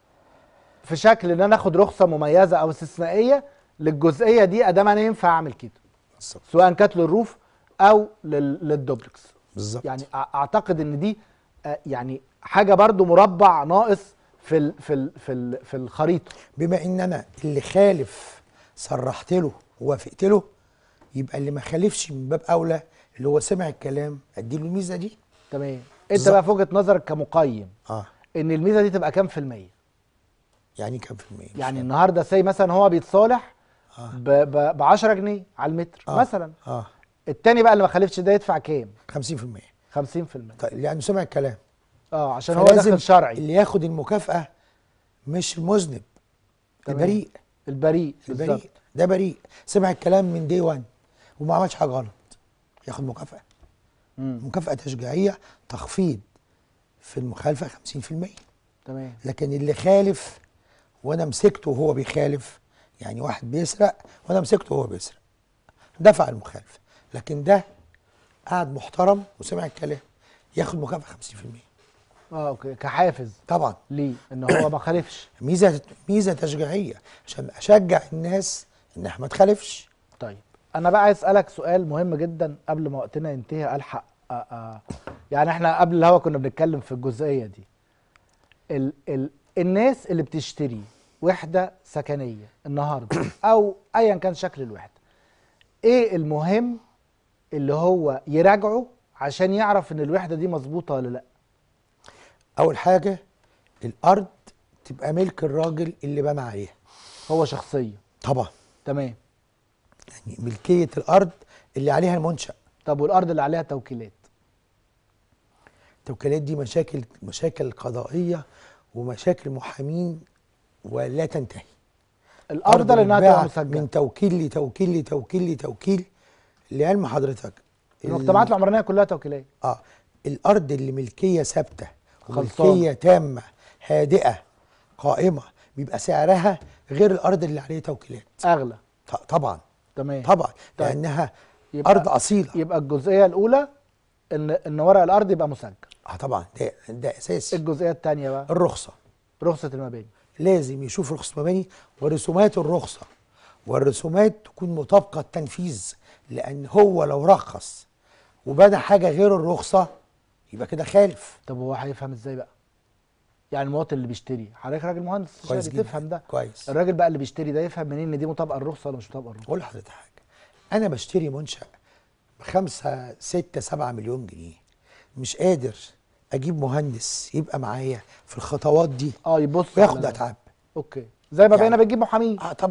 في شكل ان انا اخد رخصه مميزه او استثنائيه للجزئيه دي ادام انا ينفع اعمل كده بالظبط سواء كانت للروف او لل- للدوبلكس بالظبط يعني أع- اعتقد ان دي آه، يعني حاجه برضو مربع ناقص في ال في ال في ال في الخريطه بما ان انا اللي خالف صرحت له ووافقت له يبقى اللي ما خالفش من باب اولى اللي هو سمع الكلام اديله الميزه دي تمام انت بالظبط. بقى في وجهه نظرك كمقيم اه ان الميزه دي تبقى كام في الميه يعني كام في المية مش يعني فاهم. النهارده سي مثلا هو بيتصالح آه. ب 10 جنيه على المتر آه. مثلا اه التاني بقى اللي ما خالفش ده يدفع كام 50% 50% طيب لانه سمع الكلام اه عشان هو فلازم داخل شرعي اللي ياخد المكافاه مش المذنب تمام. البريء البريء بالظبط البريء ده بريء سمع الكلام من دي 1 وما عملش حاجه غلط ياخد مكافاه مم. مكافاه تشجيعيه تخفيض في المخالفه 50% تمام لكن اللي خالف وانا مسكته وهو بيخالف يعني واحد بيسرق وانا مسكته وهو بيسرق دفع المخالفه لكن ده قاعد محترم وسمع الكلام ياخد مكافاه 50% اه اوكي كحافز طبعا ليه ان هو ما خالفش ميزه ميزه تشجيعيه عشان اشجع الناس انها ما تخالفش طيب انا بقى عايز اسالك سؤال مهم جدا قبل ما وقتنا ينتهي الحق آه آه يعني احنا قبل الهوا كنا بنتكلم في الجزئيه دي ال ال الناس اللي بتشتري وحده سكنيه النهارده او ايا كان شكل الوحده ايه المهم اللي هو يراجعه عشان يعرف ان الوحده دي مظبوطه ولا لا اول حاجه الارض تبقى ملك الراجل اللي بنى عليها هو شخصيه طبعا تمام يعني ملكيه الارض اللي عليها المنشا طب والارض اللي عليها توكيلات التوكيلات دي مشاكل مشاكل قضائيه ومشاكل محامين ولا تنتهي الافضل انها بتتباع تبقى مسجله من توكيل لتوكيل لتوكيل لتوكيل لعلم حضرتك ال- المجتمعات العمرانيه كلها توكيلات اه الارض اللي ملكيه ثابته خلصانة. وملكيه تامه هادئه قائمه بيبقى سعرها غير الارض اللي عليها توكيلات اغلى ط- طبعا تمام طبعا طيب. لانها يبقى- ارض اصيله يبقى الجزئيه الاولى ان ان ورق الارض يبقى مسجل اه طبعا ده ده اساسي الجزئيه الثانيه بقى الرخصه رخصه المباني لازم يشوف رخصه مباني ورسومات الرخصه والرسومات تكون مطابقه التنفيذ لان هو لو رخص وبنى حاجه غير الرخصه يبقى كده خالف طب هو هيفهم ازاي بقى يعني المواطن اللي بيشتري حضرتك راجل مهندس كويس شاري جدا تفهم ده كويس الراجل بقى اللي بيشتري ده يفهم منين ان دي مطابقه الرخصه ولا مش مطابقه الرخصه اقول لحضرتك حاجه انا بشتري منشا بخمسة ستة سبعة مليون جنيه مش قادر اجيب مهندس يبقى معايا في الخطوات دي اه يبص وياخد على ده. اتعاب اوكي زي ما يعني- بقينا بنجيب محامين اه طبعا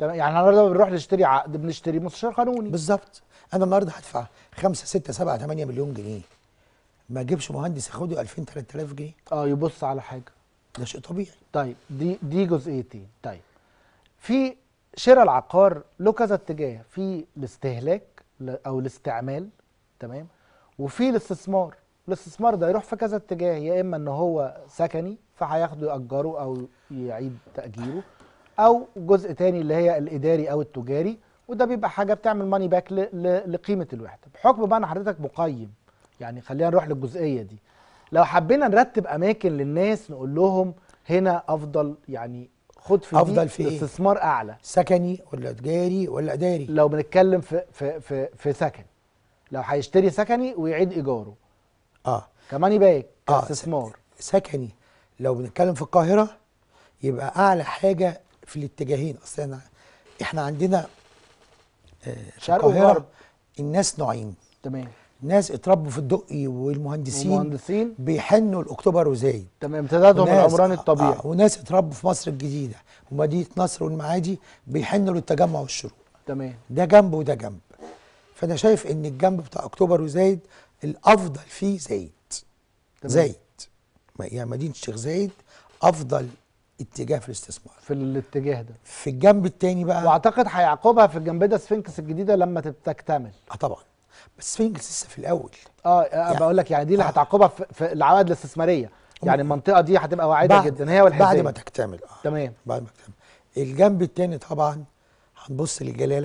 تمام يعني النهارده بنروح نشتري عقد بنشتري مستشار قانوني بالظبط انا النهارده هدفع 5 6 7 8 مليون جنيه ما اجيبش مهندس ياخده 2000 3000 جنيه اه يبص على حاجه ده شيء طبيعي طيب دي دي جزئيتين طيب في شراء العقار له كذا اتجاه في الاستهلاك ل- او الاستعمال تمام وفي الاستثمار الاستثمار ده يروح في كذا اتجاه يا اما ان هو سكني فهياخده ياجره او يعيد تاجيره او جزء تاني اللي هي الاداري او التجاري وده بيبقى حاجه بتعمل ماني باك لقيمه الوحده بحكم بقى ان حضرتك مقيم يعني خلينا نروح للجزئيه دي لو حبينا نرتب اماكن للناس نقول لهم هنا افضل يعني خد في أفضل دي في إيه؟ استثمار اعلى سكني ولا تجاري ولا اداري لو بنتكلم في في في في سكن لو هيشتري سكني ويعيد ايجاره اه كماني باك اه كاستثمار س- سكني لو بنتكلم في القاهره يبقى اعلى حاجه في الاتجاهين اصل احنا احنا عندنا آه، في شرق القاهره وغرب. الناس نوعين تمام ناس اتربوا في الدقي والمهندسين ومهندسين بيحنوا لاكتوبر وزايد تمام امتدادهم وناس- العمراني الطبيعي آه وناس اتربوا في مصر الجديده ومدينه نصر والمعادي بيحنوا للتجمع والشروق تمام ده جنب وده جنب فانا شايف ان الجنب بتاع اكتوبر وزايد الافضل فيه زايد تمام. زايد ما- يعني مدينه الشيخ زايد افضل اتجاه في الاستثمار في الاتجاه ده في الجنب التاني بقى واعتقد هيعقبها في الجنب ده سفنكس الجديده لما تب- تكتمل اه طبعا بس فينجلز لسه في الاول اه يعني بقول لك يعني دي اللي آه. هتعقبها في, في العوائد الاستثماريه يعني المنطقه دي هتبقى واعده بعد- جدا هي والحزام بعد ما تكتمل اه تمام بعد ما تكتمل الجنب التاني طبعا هنبص للجلاله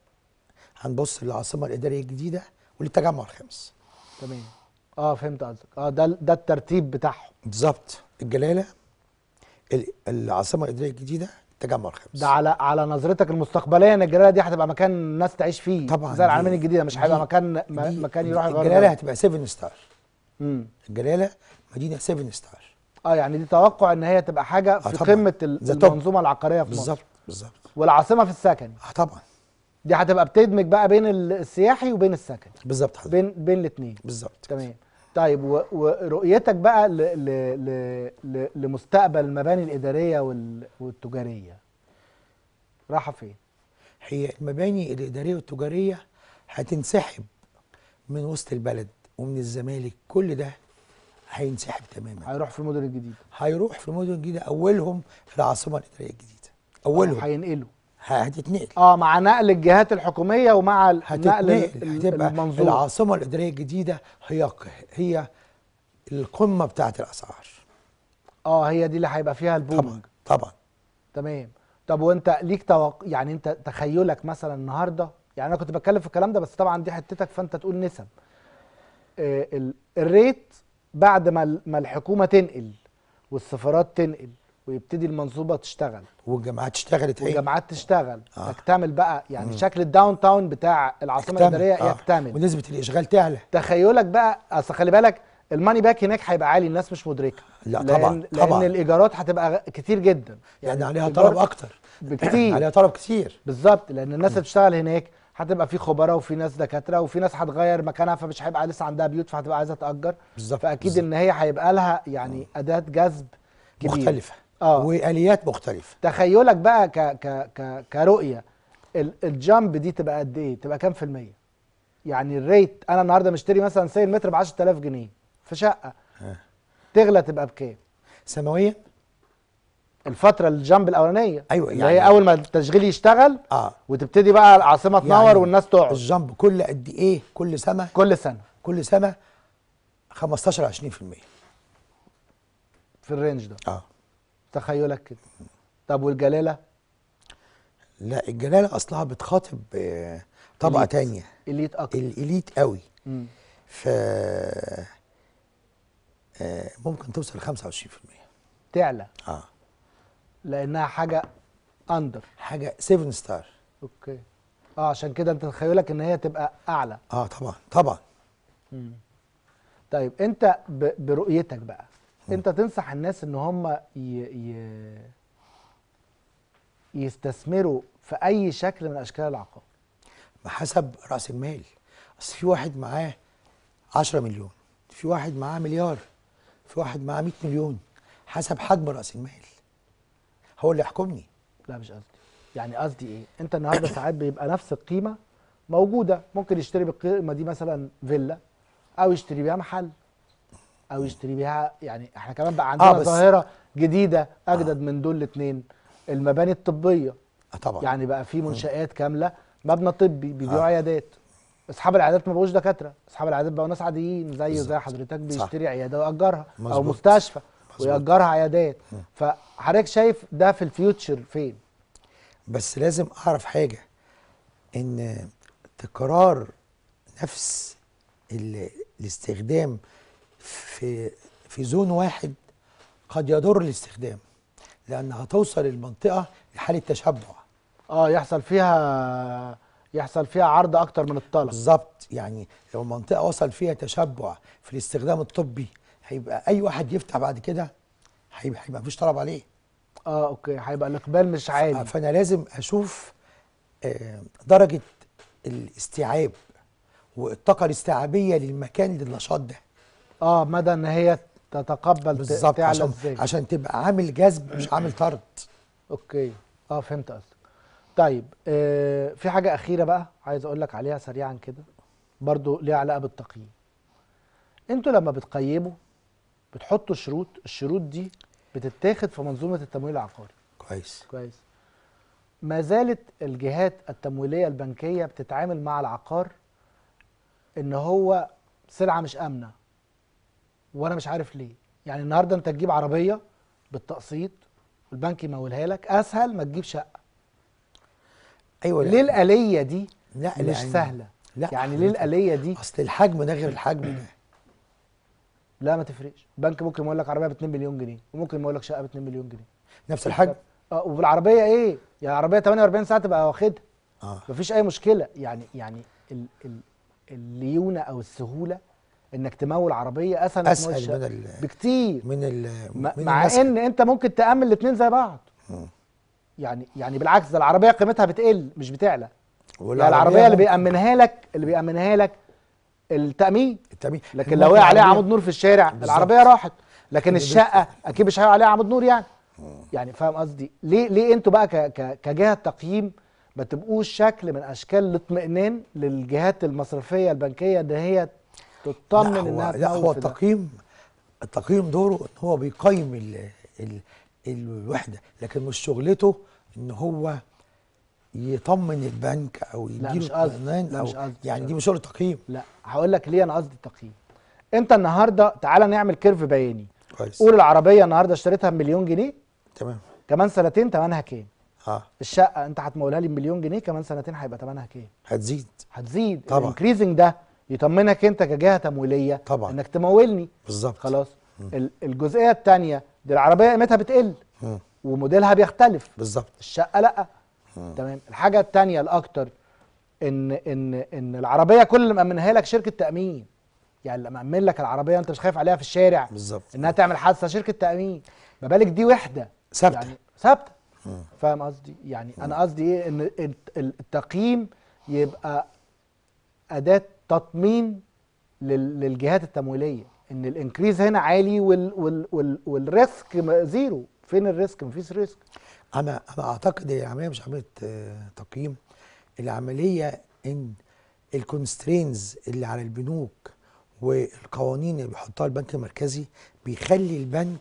هنبص للعاصمه الاداريه الجديده وللتجمع الخامس تمام اه فهمت قصدك اه ده ده الترتيب بتاعهم بالظبط الجلاله ال- العاصمه الاداريه الجديده التجمع الخامس ده على على نظرتك المستقبليه ان الجلاله دي هتبقى مكان الناس تعيش فيه طبعا زي دي- العالمين الجديده مش هيبقى دي- مكان م- دي- مكان دي- يروح يغير الجلاله جو. هتبقى 7 ستار امم الجلاله مدينه 7 ستار اه يعني دي توقع ان هي تبقى حاجه آه في طبعاً. قمه ال- The top. المنظومه العقاريه في مصر بالظبط بالظبط والعاصمه في السكن اه طبعا دي هتبقى بتدمج بقى بين ال- السياحي وبين السكن بالظبط حضرتك بين بين الاثنين بالظبط تمام طيب و- ورؤيتك بقى ل ل ل ل لمستقبل المباني الاداريه وال- والتجاريه رايحه فين هي المباني الاداريه والتجاريه هتنسحب من وسط البلد ومن الزمالك كل ده هينسحب تماما هيروح في المدن الجديده هيروح في المدن الجديده اولهم العاصمه الاداريه الجديده اولهم هينقلوا ه- هتتنقل اه مع نقل الجهات الحكوميه ومع ال- نقل هتتنقل ال- هتبقى المنظومه العاصمه الاداريه الجديده هي ق- هي القمه بتاعت الاسعار اه هي دي اللي هيبقى فيها طبعا البومنج طبعا تمام طب وانت ليك توق... يعني انت تخيلك مثلا النهارده يعني انا كنت بتكلم في الكلام ده بس طبعا دي حتتك فانت تقول نسب آه ال... الريت بعد ما ال- ما الحكومه تنقل والسفارات تنقل ويبتدي المنظومه تشتغل والجامعات اشتغلت هي والجامعات تشتغل آه. تكتمل بقى يعني شكل الداون تاون بتاع العاصمه تكتمل. الاداريه آه. يكتمل ونسبه الاشغال تعلى تخيلك بقى اصل خلي بالك الماني باك هناك هيبقى عالي الناس مش مدركه لا لأن طبعاً، لان طبعاً. الايجارات هتبقى غ- كتير جدا يعني عليها الإيجار- طلب اكتر بكتير عليها طلب كتير بالظبط لان الناس اللي بتشتغل هناك هتبقى في خبراء وفي ناس دكاتره وفي ناس هتغير مكانها فمش هيبقى لسه عندها بيوت فهتبقى عايزه تاجر بالظبط فاكيد بالظبط. ان هي هيبقى لها يعني اداه جذب كبير مختلفه اه واليات مختلفه تخيلك بقى ك ك ك كرؤيه ال- الجامب دي تبقى قد ايه؟ تبقى كام في الميه؟ يعني الريت انا النهارده مشتري مثلا سي المتر ب 10000 جنيه في شقه آه. تغلى تبقى بكام؟ سنويا الفتره الجامب الاولانيه أيوة، اللي يعني- هي اول ما التشغيل يشتغل اه وتبتدي بقى العاصمه تنور والناس تقعد الجنب كل قد ايه كل سنه كل سنه كل سنه 15 20% في الرينج ده اه تخيلك كده طب والجلاله لا الجلاله اصلها بتخاطب آه، طبقه إليت. تانية اليت اكتر الاليت قوي مم. ف آه، ممكن توصل ل 25% تعلى اه لانها حاجه اندر حاجه 7 ستار اوكي اه عشان كده انت تخيلك ان هي تبقى اعلى اه طبعا طبعا طيب انت ب... برؤيتك بقى انت تنصح الناس ان هم ي... ي... يستثمروا في اي شكل من اشكال العقار حسب راس المال اصل في واحد معاه 10 مليون في واحد معاه مليار في واحد معاه 100 مليون حسب حجم راس المال هو اللي يحكمني لا مش قصدي يعني قصدي ايه انت النهارده ساعات بيبقى نفس القيمه موجوده ممكن يشتري بالقيمه دي مثلا فيلا او يشتري بيها محل او يشتري بيها يعني احنا كمان بقى عندنا بس- ظاهره جديده اجدد من دول الاثنين المباني الطبيه آه طبعا يعني بقى في منشآت كامله مبنى طبي بيبيعوا آه. عيادات اصحاب العيادات ما بقوش دكاتره اصحاب العيادات بقوا ناس عاديين زي بالظبط. زي حضرتك صح. بيشتري عياده ويأجرها او مظبوط. مستشفى مظبوط. ويأجرها عيادات فحضرتك شايف ده في الفيوتشر فين بس لازم اعرف حاجه ان تكرار نفس ال- الاستخدام في في زون واحد قد يضر الاستخدام لان هتوصل المنطقه لحاله تشبع اه يحصل فيها يحصل فيها عرض اكتر من الطلب بالظبط يعني لو منطقه وصل فيها تشبع في الاستخدام الطبي هيبقى اي واحد يفتح بعد كده هيبقى هيبقى مفيش طلب عليه اه اوكي هيبقى الاقبال مش عالي فانا لازم اشوف آه، درجه الاستيعاب والطاقه الاستيعابيه للمكان للنشاط ده اه مدى ان هي تتقبل ت- بالظبط تعلى عشان ازاي عشان تبقى عامل جذب مش عامل طرد اوكي اه فهمت قصدك طيب آه في حاجه اخيره بقى عايز اقول لك عليها سريعا كده برضو ليها علاقه بالتقييم انتوا لما بتقيموا بتحطوا شروط الشروط دي بتتاخد في منظومه التمويل العقاري كويس كويس ما زالت الجهات التمويليه البنكيه بتتعامل مع العقار ان هو سلعه مش امنه وانا مش عارف ليه يعني النهارده انت تجيب عربيه بالتقسيط والبنك يمولها لك اسهل ما تجيب شقه ايوه ليه الاليه دي لا مش يعني- سهله لا يعني ليه حضرتك، الاليه دي اصل الحجم ده غير الحجم ده لا ما تفرقش البنك ممكن يمول لك عربيه ب 2 مليون جنيه وممكن يمول لك شقه ب 2 مليون جنيه نفس الحجم اه وبالعربيه ايه يعني العربيه 48 ساعه تبقى واخدها اه مفيش اي مشكله يعني يعني ال ال الليونه او السهوله انك تمول عربيه اسهل إنك تمول اسهل شقة من ال بكتير من ال م- من مع المسك. ان انت ممكن تامن الاثنين زي بعض يعني يعني بالعكس ده العربيه قيمتها بتقل مش بتعلى يعني العربيه اللي ممكن- بيامنها لك اللي بيامنها لك التامين التأمين لكن الممكن لو وقع عليها العربية- عمود نور في الشارع بالظبط. العربيه راحت لكن اللي الشقه اكيد مش هيقع عليها عمود نور يعني يعني فاهم قصدي ليه ليه انتوا بقى ك ك كجهه تقييم ما تبقوش شكل من اشكال الاطمئنان للجهات المصرفيه البنكيه ان هي تطمن لا هو, انها لا تمول هو في ده. التقييم التقييم دوره ان هو بيقيم ال ال الوحده لكن مش شغلته ان هو يطمن البنك او لا، يديله مش قصدي. اطمئنان لا، او مش قصدي. يعني دي مش شغل تقييم لا هقول لك ليه انا قصدي التقييم انت النهارده تعالى نعمل كيرف بياني كويس قول العربيه النهارده اشتريتها بمليون جنيه تمام كمان سنتين ثمنها كام اه الشقه انت هتمولها لي بمليون جنيه كمان سنتين هيبقى ثمنها كام هتزيد هتزيد طبعا. الانكريزنج ده يطمنك انت كجهه تمويليه طبعا. انك تمولني بالظبط خلاص ال- الجزئيه الثانيه دي العربيه قيمتها بتقل مم. وموديلها بيختلف بالظبط الشقه لا تمام الحاجه الثانيه الاكتر ان ان ان العربيه كل اللي مامنها لك شركه تامين يعني اللي مامن لك العربيه انت مش خايف عليها في الشارع بالظبط انها تعمل حادثه شركه تامين ما بالك دي وحده ثابتة. يعني ثابته فاهم قصدي يعني انا قصدي ايه ان الت- التقييم يبقى اداه تطمين لل- للجهات التمويليه ان الانكريز هنا عالي وال وال وال والريسك م- زيرو فين الريسك مفيش ريسك انا انا اعتقد هي العمليه مش عمليه آه، تقييم العمليه ان الكونسترينز اللي على البنوك والقوانين اللي بيحطها البنك المركزي بيخلي البنك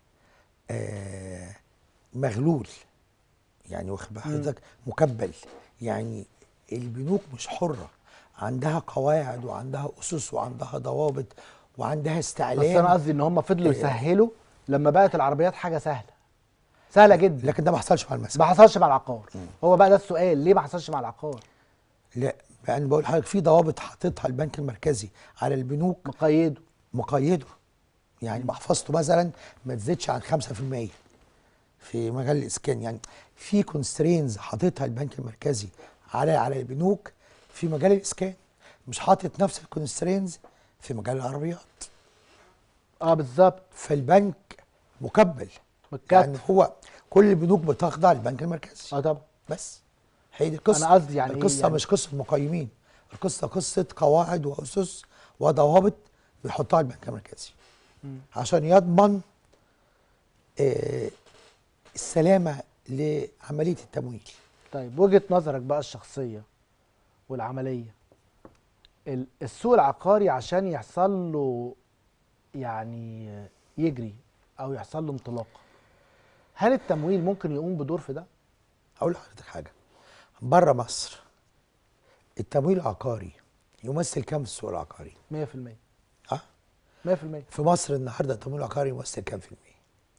آه، مغلول يعني واخد بال حضرتك مكبل يعني البنوك مش حره عندها قواعد وعندها اسس وعندها ضوابط وعندها بس استعلام انا قصدي ان هم فضلوا إيه. يسهلوا لما بقت العربيات حاجه سهله سهله جدا لكن ده ما حصلش مع المسك ما حصلش مع العقار هو بقى ده السؤال ليه ما حصلش مع العقار لا بقى انا بقول لحضرتك في ضوابط حاططها البنك المركزي على البنوك مقيده مقيده يعني محفظته مثلا ما تزيدش عن 5% في مجال الاسكان يعني في كونسترينز حاططها البنك المركزي على على البنوك في مجال الاسكان مش حاطط نفس الكونسترينز في مجال العربيات اه بالظبط فالبنك مكبل متكتف يعني هو كل البنوك بتخضع للبنك المركزي اه طبعا بس هي دي القصه أنا قصدي يعني إيه القصه يعني؟ مش قصه مقيمين القصه قصه قواعد واسس وضوابط بيحطها البنك المركزي عشان يضمن آه السلامه لعمليه التمويل طيب وجهة نظرك بقى الشخصية والعملية ال- السوق العقاري عشان يحصل له يعني يجري او يحصل له انطلاقه هل التمويل ممكن يقوم بدور في ده؟ اقول لحضرتك حاجه بره مصر التمويل العقاري يمثل كام في السوق العقاري 100% اه 100% في مصر النهارده التمويل العقاري يمثل كام في المية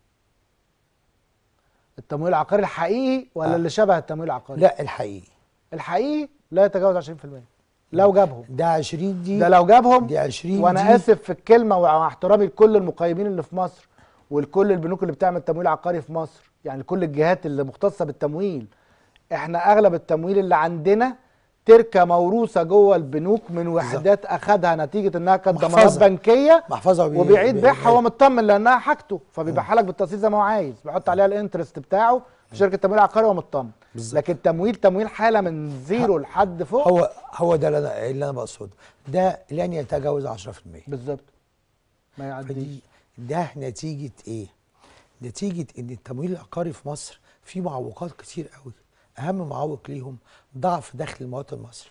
التمويل العقاري الحقيقي ولا آه. اللي شبه التمويل العقاري؟ لا الحقيقي الحقيقي لا يتجاوز 20% لو جابهم ده 20 دي ده لو جابهم دي 20 وانا دي اسف في الكلمه ومع احترامي لكل المقيمين اللي في مصر ولكل البنوك اللي بتعمل تمويل عقاري في مصر يعني كل الجهات اللي مختصه بالتمويل احنا اغلب التمويل اللي عندنا تركه موروثه جوه البنوك من وحدات اخدها نتيجه انها كانت ضمانات محفظة. بنكيه محفظه وبي- وبيعيد بي- بيعها وهو مطمن لانها حاجته فبيبيعها لك بالتقسيط زي ما هو عايز بيحط عليها الانترست بتاعه في شركه تمويل عقاري وهو مطمن بالظبط. لكن تمويل تمويل حاله من زيرو لحد فوق هو هو ده اللي انا اللي انا بقصده ده لن يتجاوز 10% بالظبط ما يعديش فدي ده نتيجه ايه؟ نتيجه ان التمويل العقاري في مصر فيه معوقات كتير قوي اهم معوق ليهم ضعف دخل المواطن المصري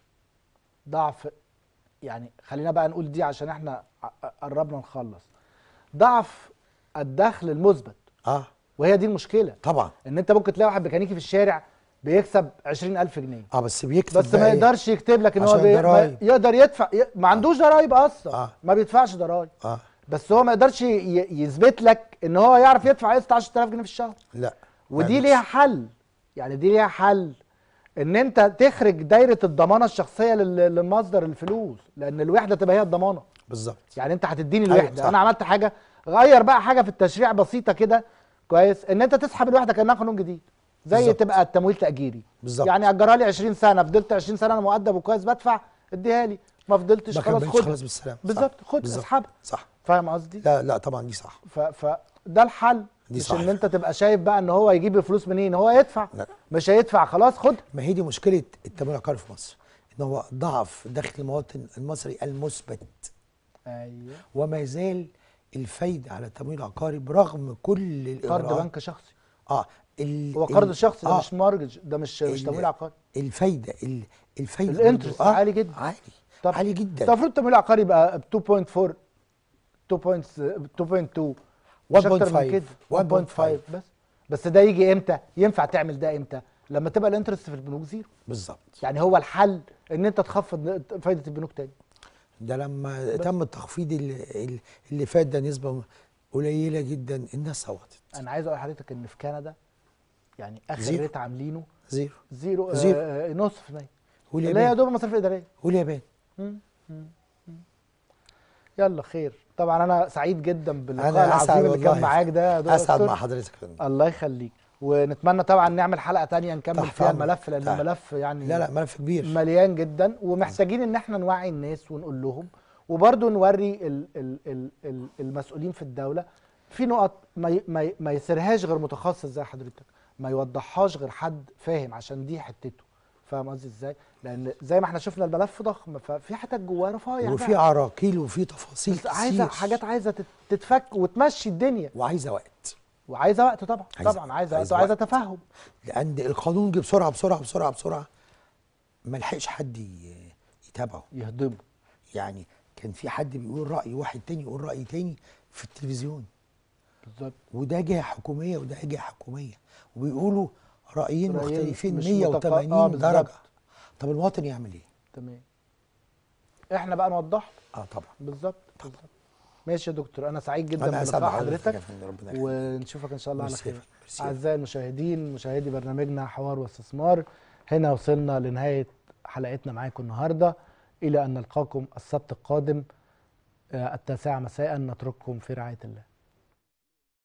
ضعف يعني خلينا بقى نقول دي عشان احنا ع- قربنا نخلص ضعف الدخل المثبت اه وهي دي المشكله طبعا ان انت ممكن تلاقي واحد ميكانيكي في الشارع بيكسب 20000 جنيه اه بس بيكسب بس بقى ما إيه؟ يقدرش يكتب لك ان هو عشان بي... ما الضرايب. يقدر يدفع ي... ما عندوش ضرايب اصلا آه. ما بيدفعش ضرايب اه بس هو ما يقدرش ي... يثبت لك ان هو يعرف يدفع قسط 10000 جنيه في الشهر لا ودي ما ليها حل يعني دي ليها حل ان انت تخرج دايره الضمانه الشخصيه لل- للمصدر الفلوس لان الوحده تبقى هي الضمانه بالظبط يعني انت هتديني أيوة، الوحده صح. انا عملت حاجه غير بقى حاجه في التشريع بسيطه كده كويس ان انت تسحب الوحده كانها قانون جديد زي بالظبط. تبقى التمويل تاجيري بالظبط. يعني اجرها لي 20 سنه فضلت 20 سنه انا مؤدب وكويس بدفع اديها لي ما فضلتش ما خلاص كملتش خد خلاص بالسلامه صح. بالظبط خد بالظبط. اسحبها صح فاهم قصدي لا لا طبعا دي صح ف... فده الحل دي مش صح. ان انت تبقى شايف بقى ان هو يجيب الفلوس منين هو يدفع لا. مش هيدفع خلاص خد ما هي دي مشكله التمويل العقاري في مصر ان هو ضعف دخل المواطن المصري المثبت ايوه وما زال الفايده على التمويل العقاري برغم كل قرض الاغراءات بنك شخصي اه ال هو قرض ال- الشخص ده آه مش مارجج ده مش مش ال- تمويل عقاري الفايده ال- الفايده الانترست برضو- عالي جدا. عالي طب عالي طب جدا المفروض التمويل العقاري يبقى ب 2.4 2.2 مش اكتر من 1.5 كده 1.5 بس بس ده يجي امتى ينفع تعمل ده امتى لما تبقى الانترست في البنوك زيرو بالظبط يعني هو الحل ان انت تخفض فايده البنوك تاني ده لما تم التخفيض اللي, اللي- اللي فات ده نسبه قليله جدا الناس صوتت انا عايز اقول لحضرتك ان في كندا يعني اخر زيرو. ريت عاملينه زيرو زيرو, زيرو. آه نص في المية اللي هي يا واليابان دوب المصاريف الاداريه واليابان يلا خير طبعا انا سعيد جدا باللقاء انا اسعد العظيم اللي كان والله معاك ده يا اسعد دكتور. مع حضرتك يا فندم. الله يخليك ونتمنى طبعا نعمل حلقه تانية نكمل تحت فيها أمرك. الملف لان تحت. الملف يعني لا لا ملف كبير مليان جدا ومحتاجين ان احنا نوعي الناس ونقول لهم وبرضه نوري ال ال ال ال المسؤولين في الدوله في نقط ما ي- ما ي- ما يسيرهاش غير متخصص زي حضرتك ما يوضحهاش غير حد فاهم عشان دي حتته فاهم قصدي ازاي لان زي ما احنا شفنا الملف ضخم ففي حتت جواه رفايع وفي بقى. عراقيل وفي تفاصيل بس عايزه كتير. حاجات عايزه تت- تتفك وتمشي الدنيا وعايزه وقت وعايزه وقت طبعا عايزة- طبعا عايزه عايزة وقت وعايزه وقت. تفهم لان القانون جه بسرعه بسرعه بسرعه بسرعه ما لحقش حد ي- يتابعه يهضمه يعني كان في حد بيقول راي واحد تاني يقول راي تاني في التلفزيون بالظبط وده جهه حكوميه وده جهه حكوميه وبيقولوا رايين رأيين مختلفين مش 180 متقا- آه، بالظبط. درجه طب المواطن يعمل ايه؟ تمام احنا بقى نوضح اه طبعا بالظبط بالظبط ماشي يا دكتور انا سعيد جدا انا اسعد بلقاء بحضرتك يا حضرتك فندم ربنا يخليك ونشوفك ان شاء الله على ميرسي يا خير فندم، ميرسي. اعزائي المشاهدين مشاهدي برنامجنا حوار واستثمار هنا وصلنا لنهايه حلقتنا معاكم النهارده الى ان نلقاكم السبت القادم آه، التاسعه مساء نترككم في رعايه الله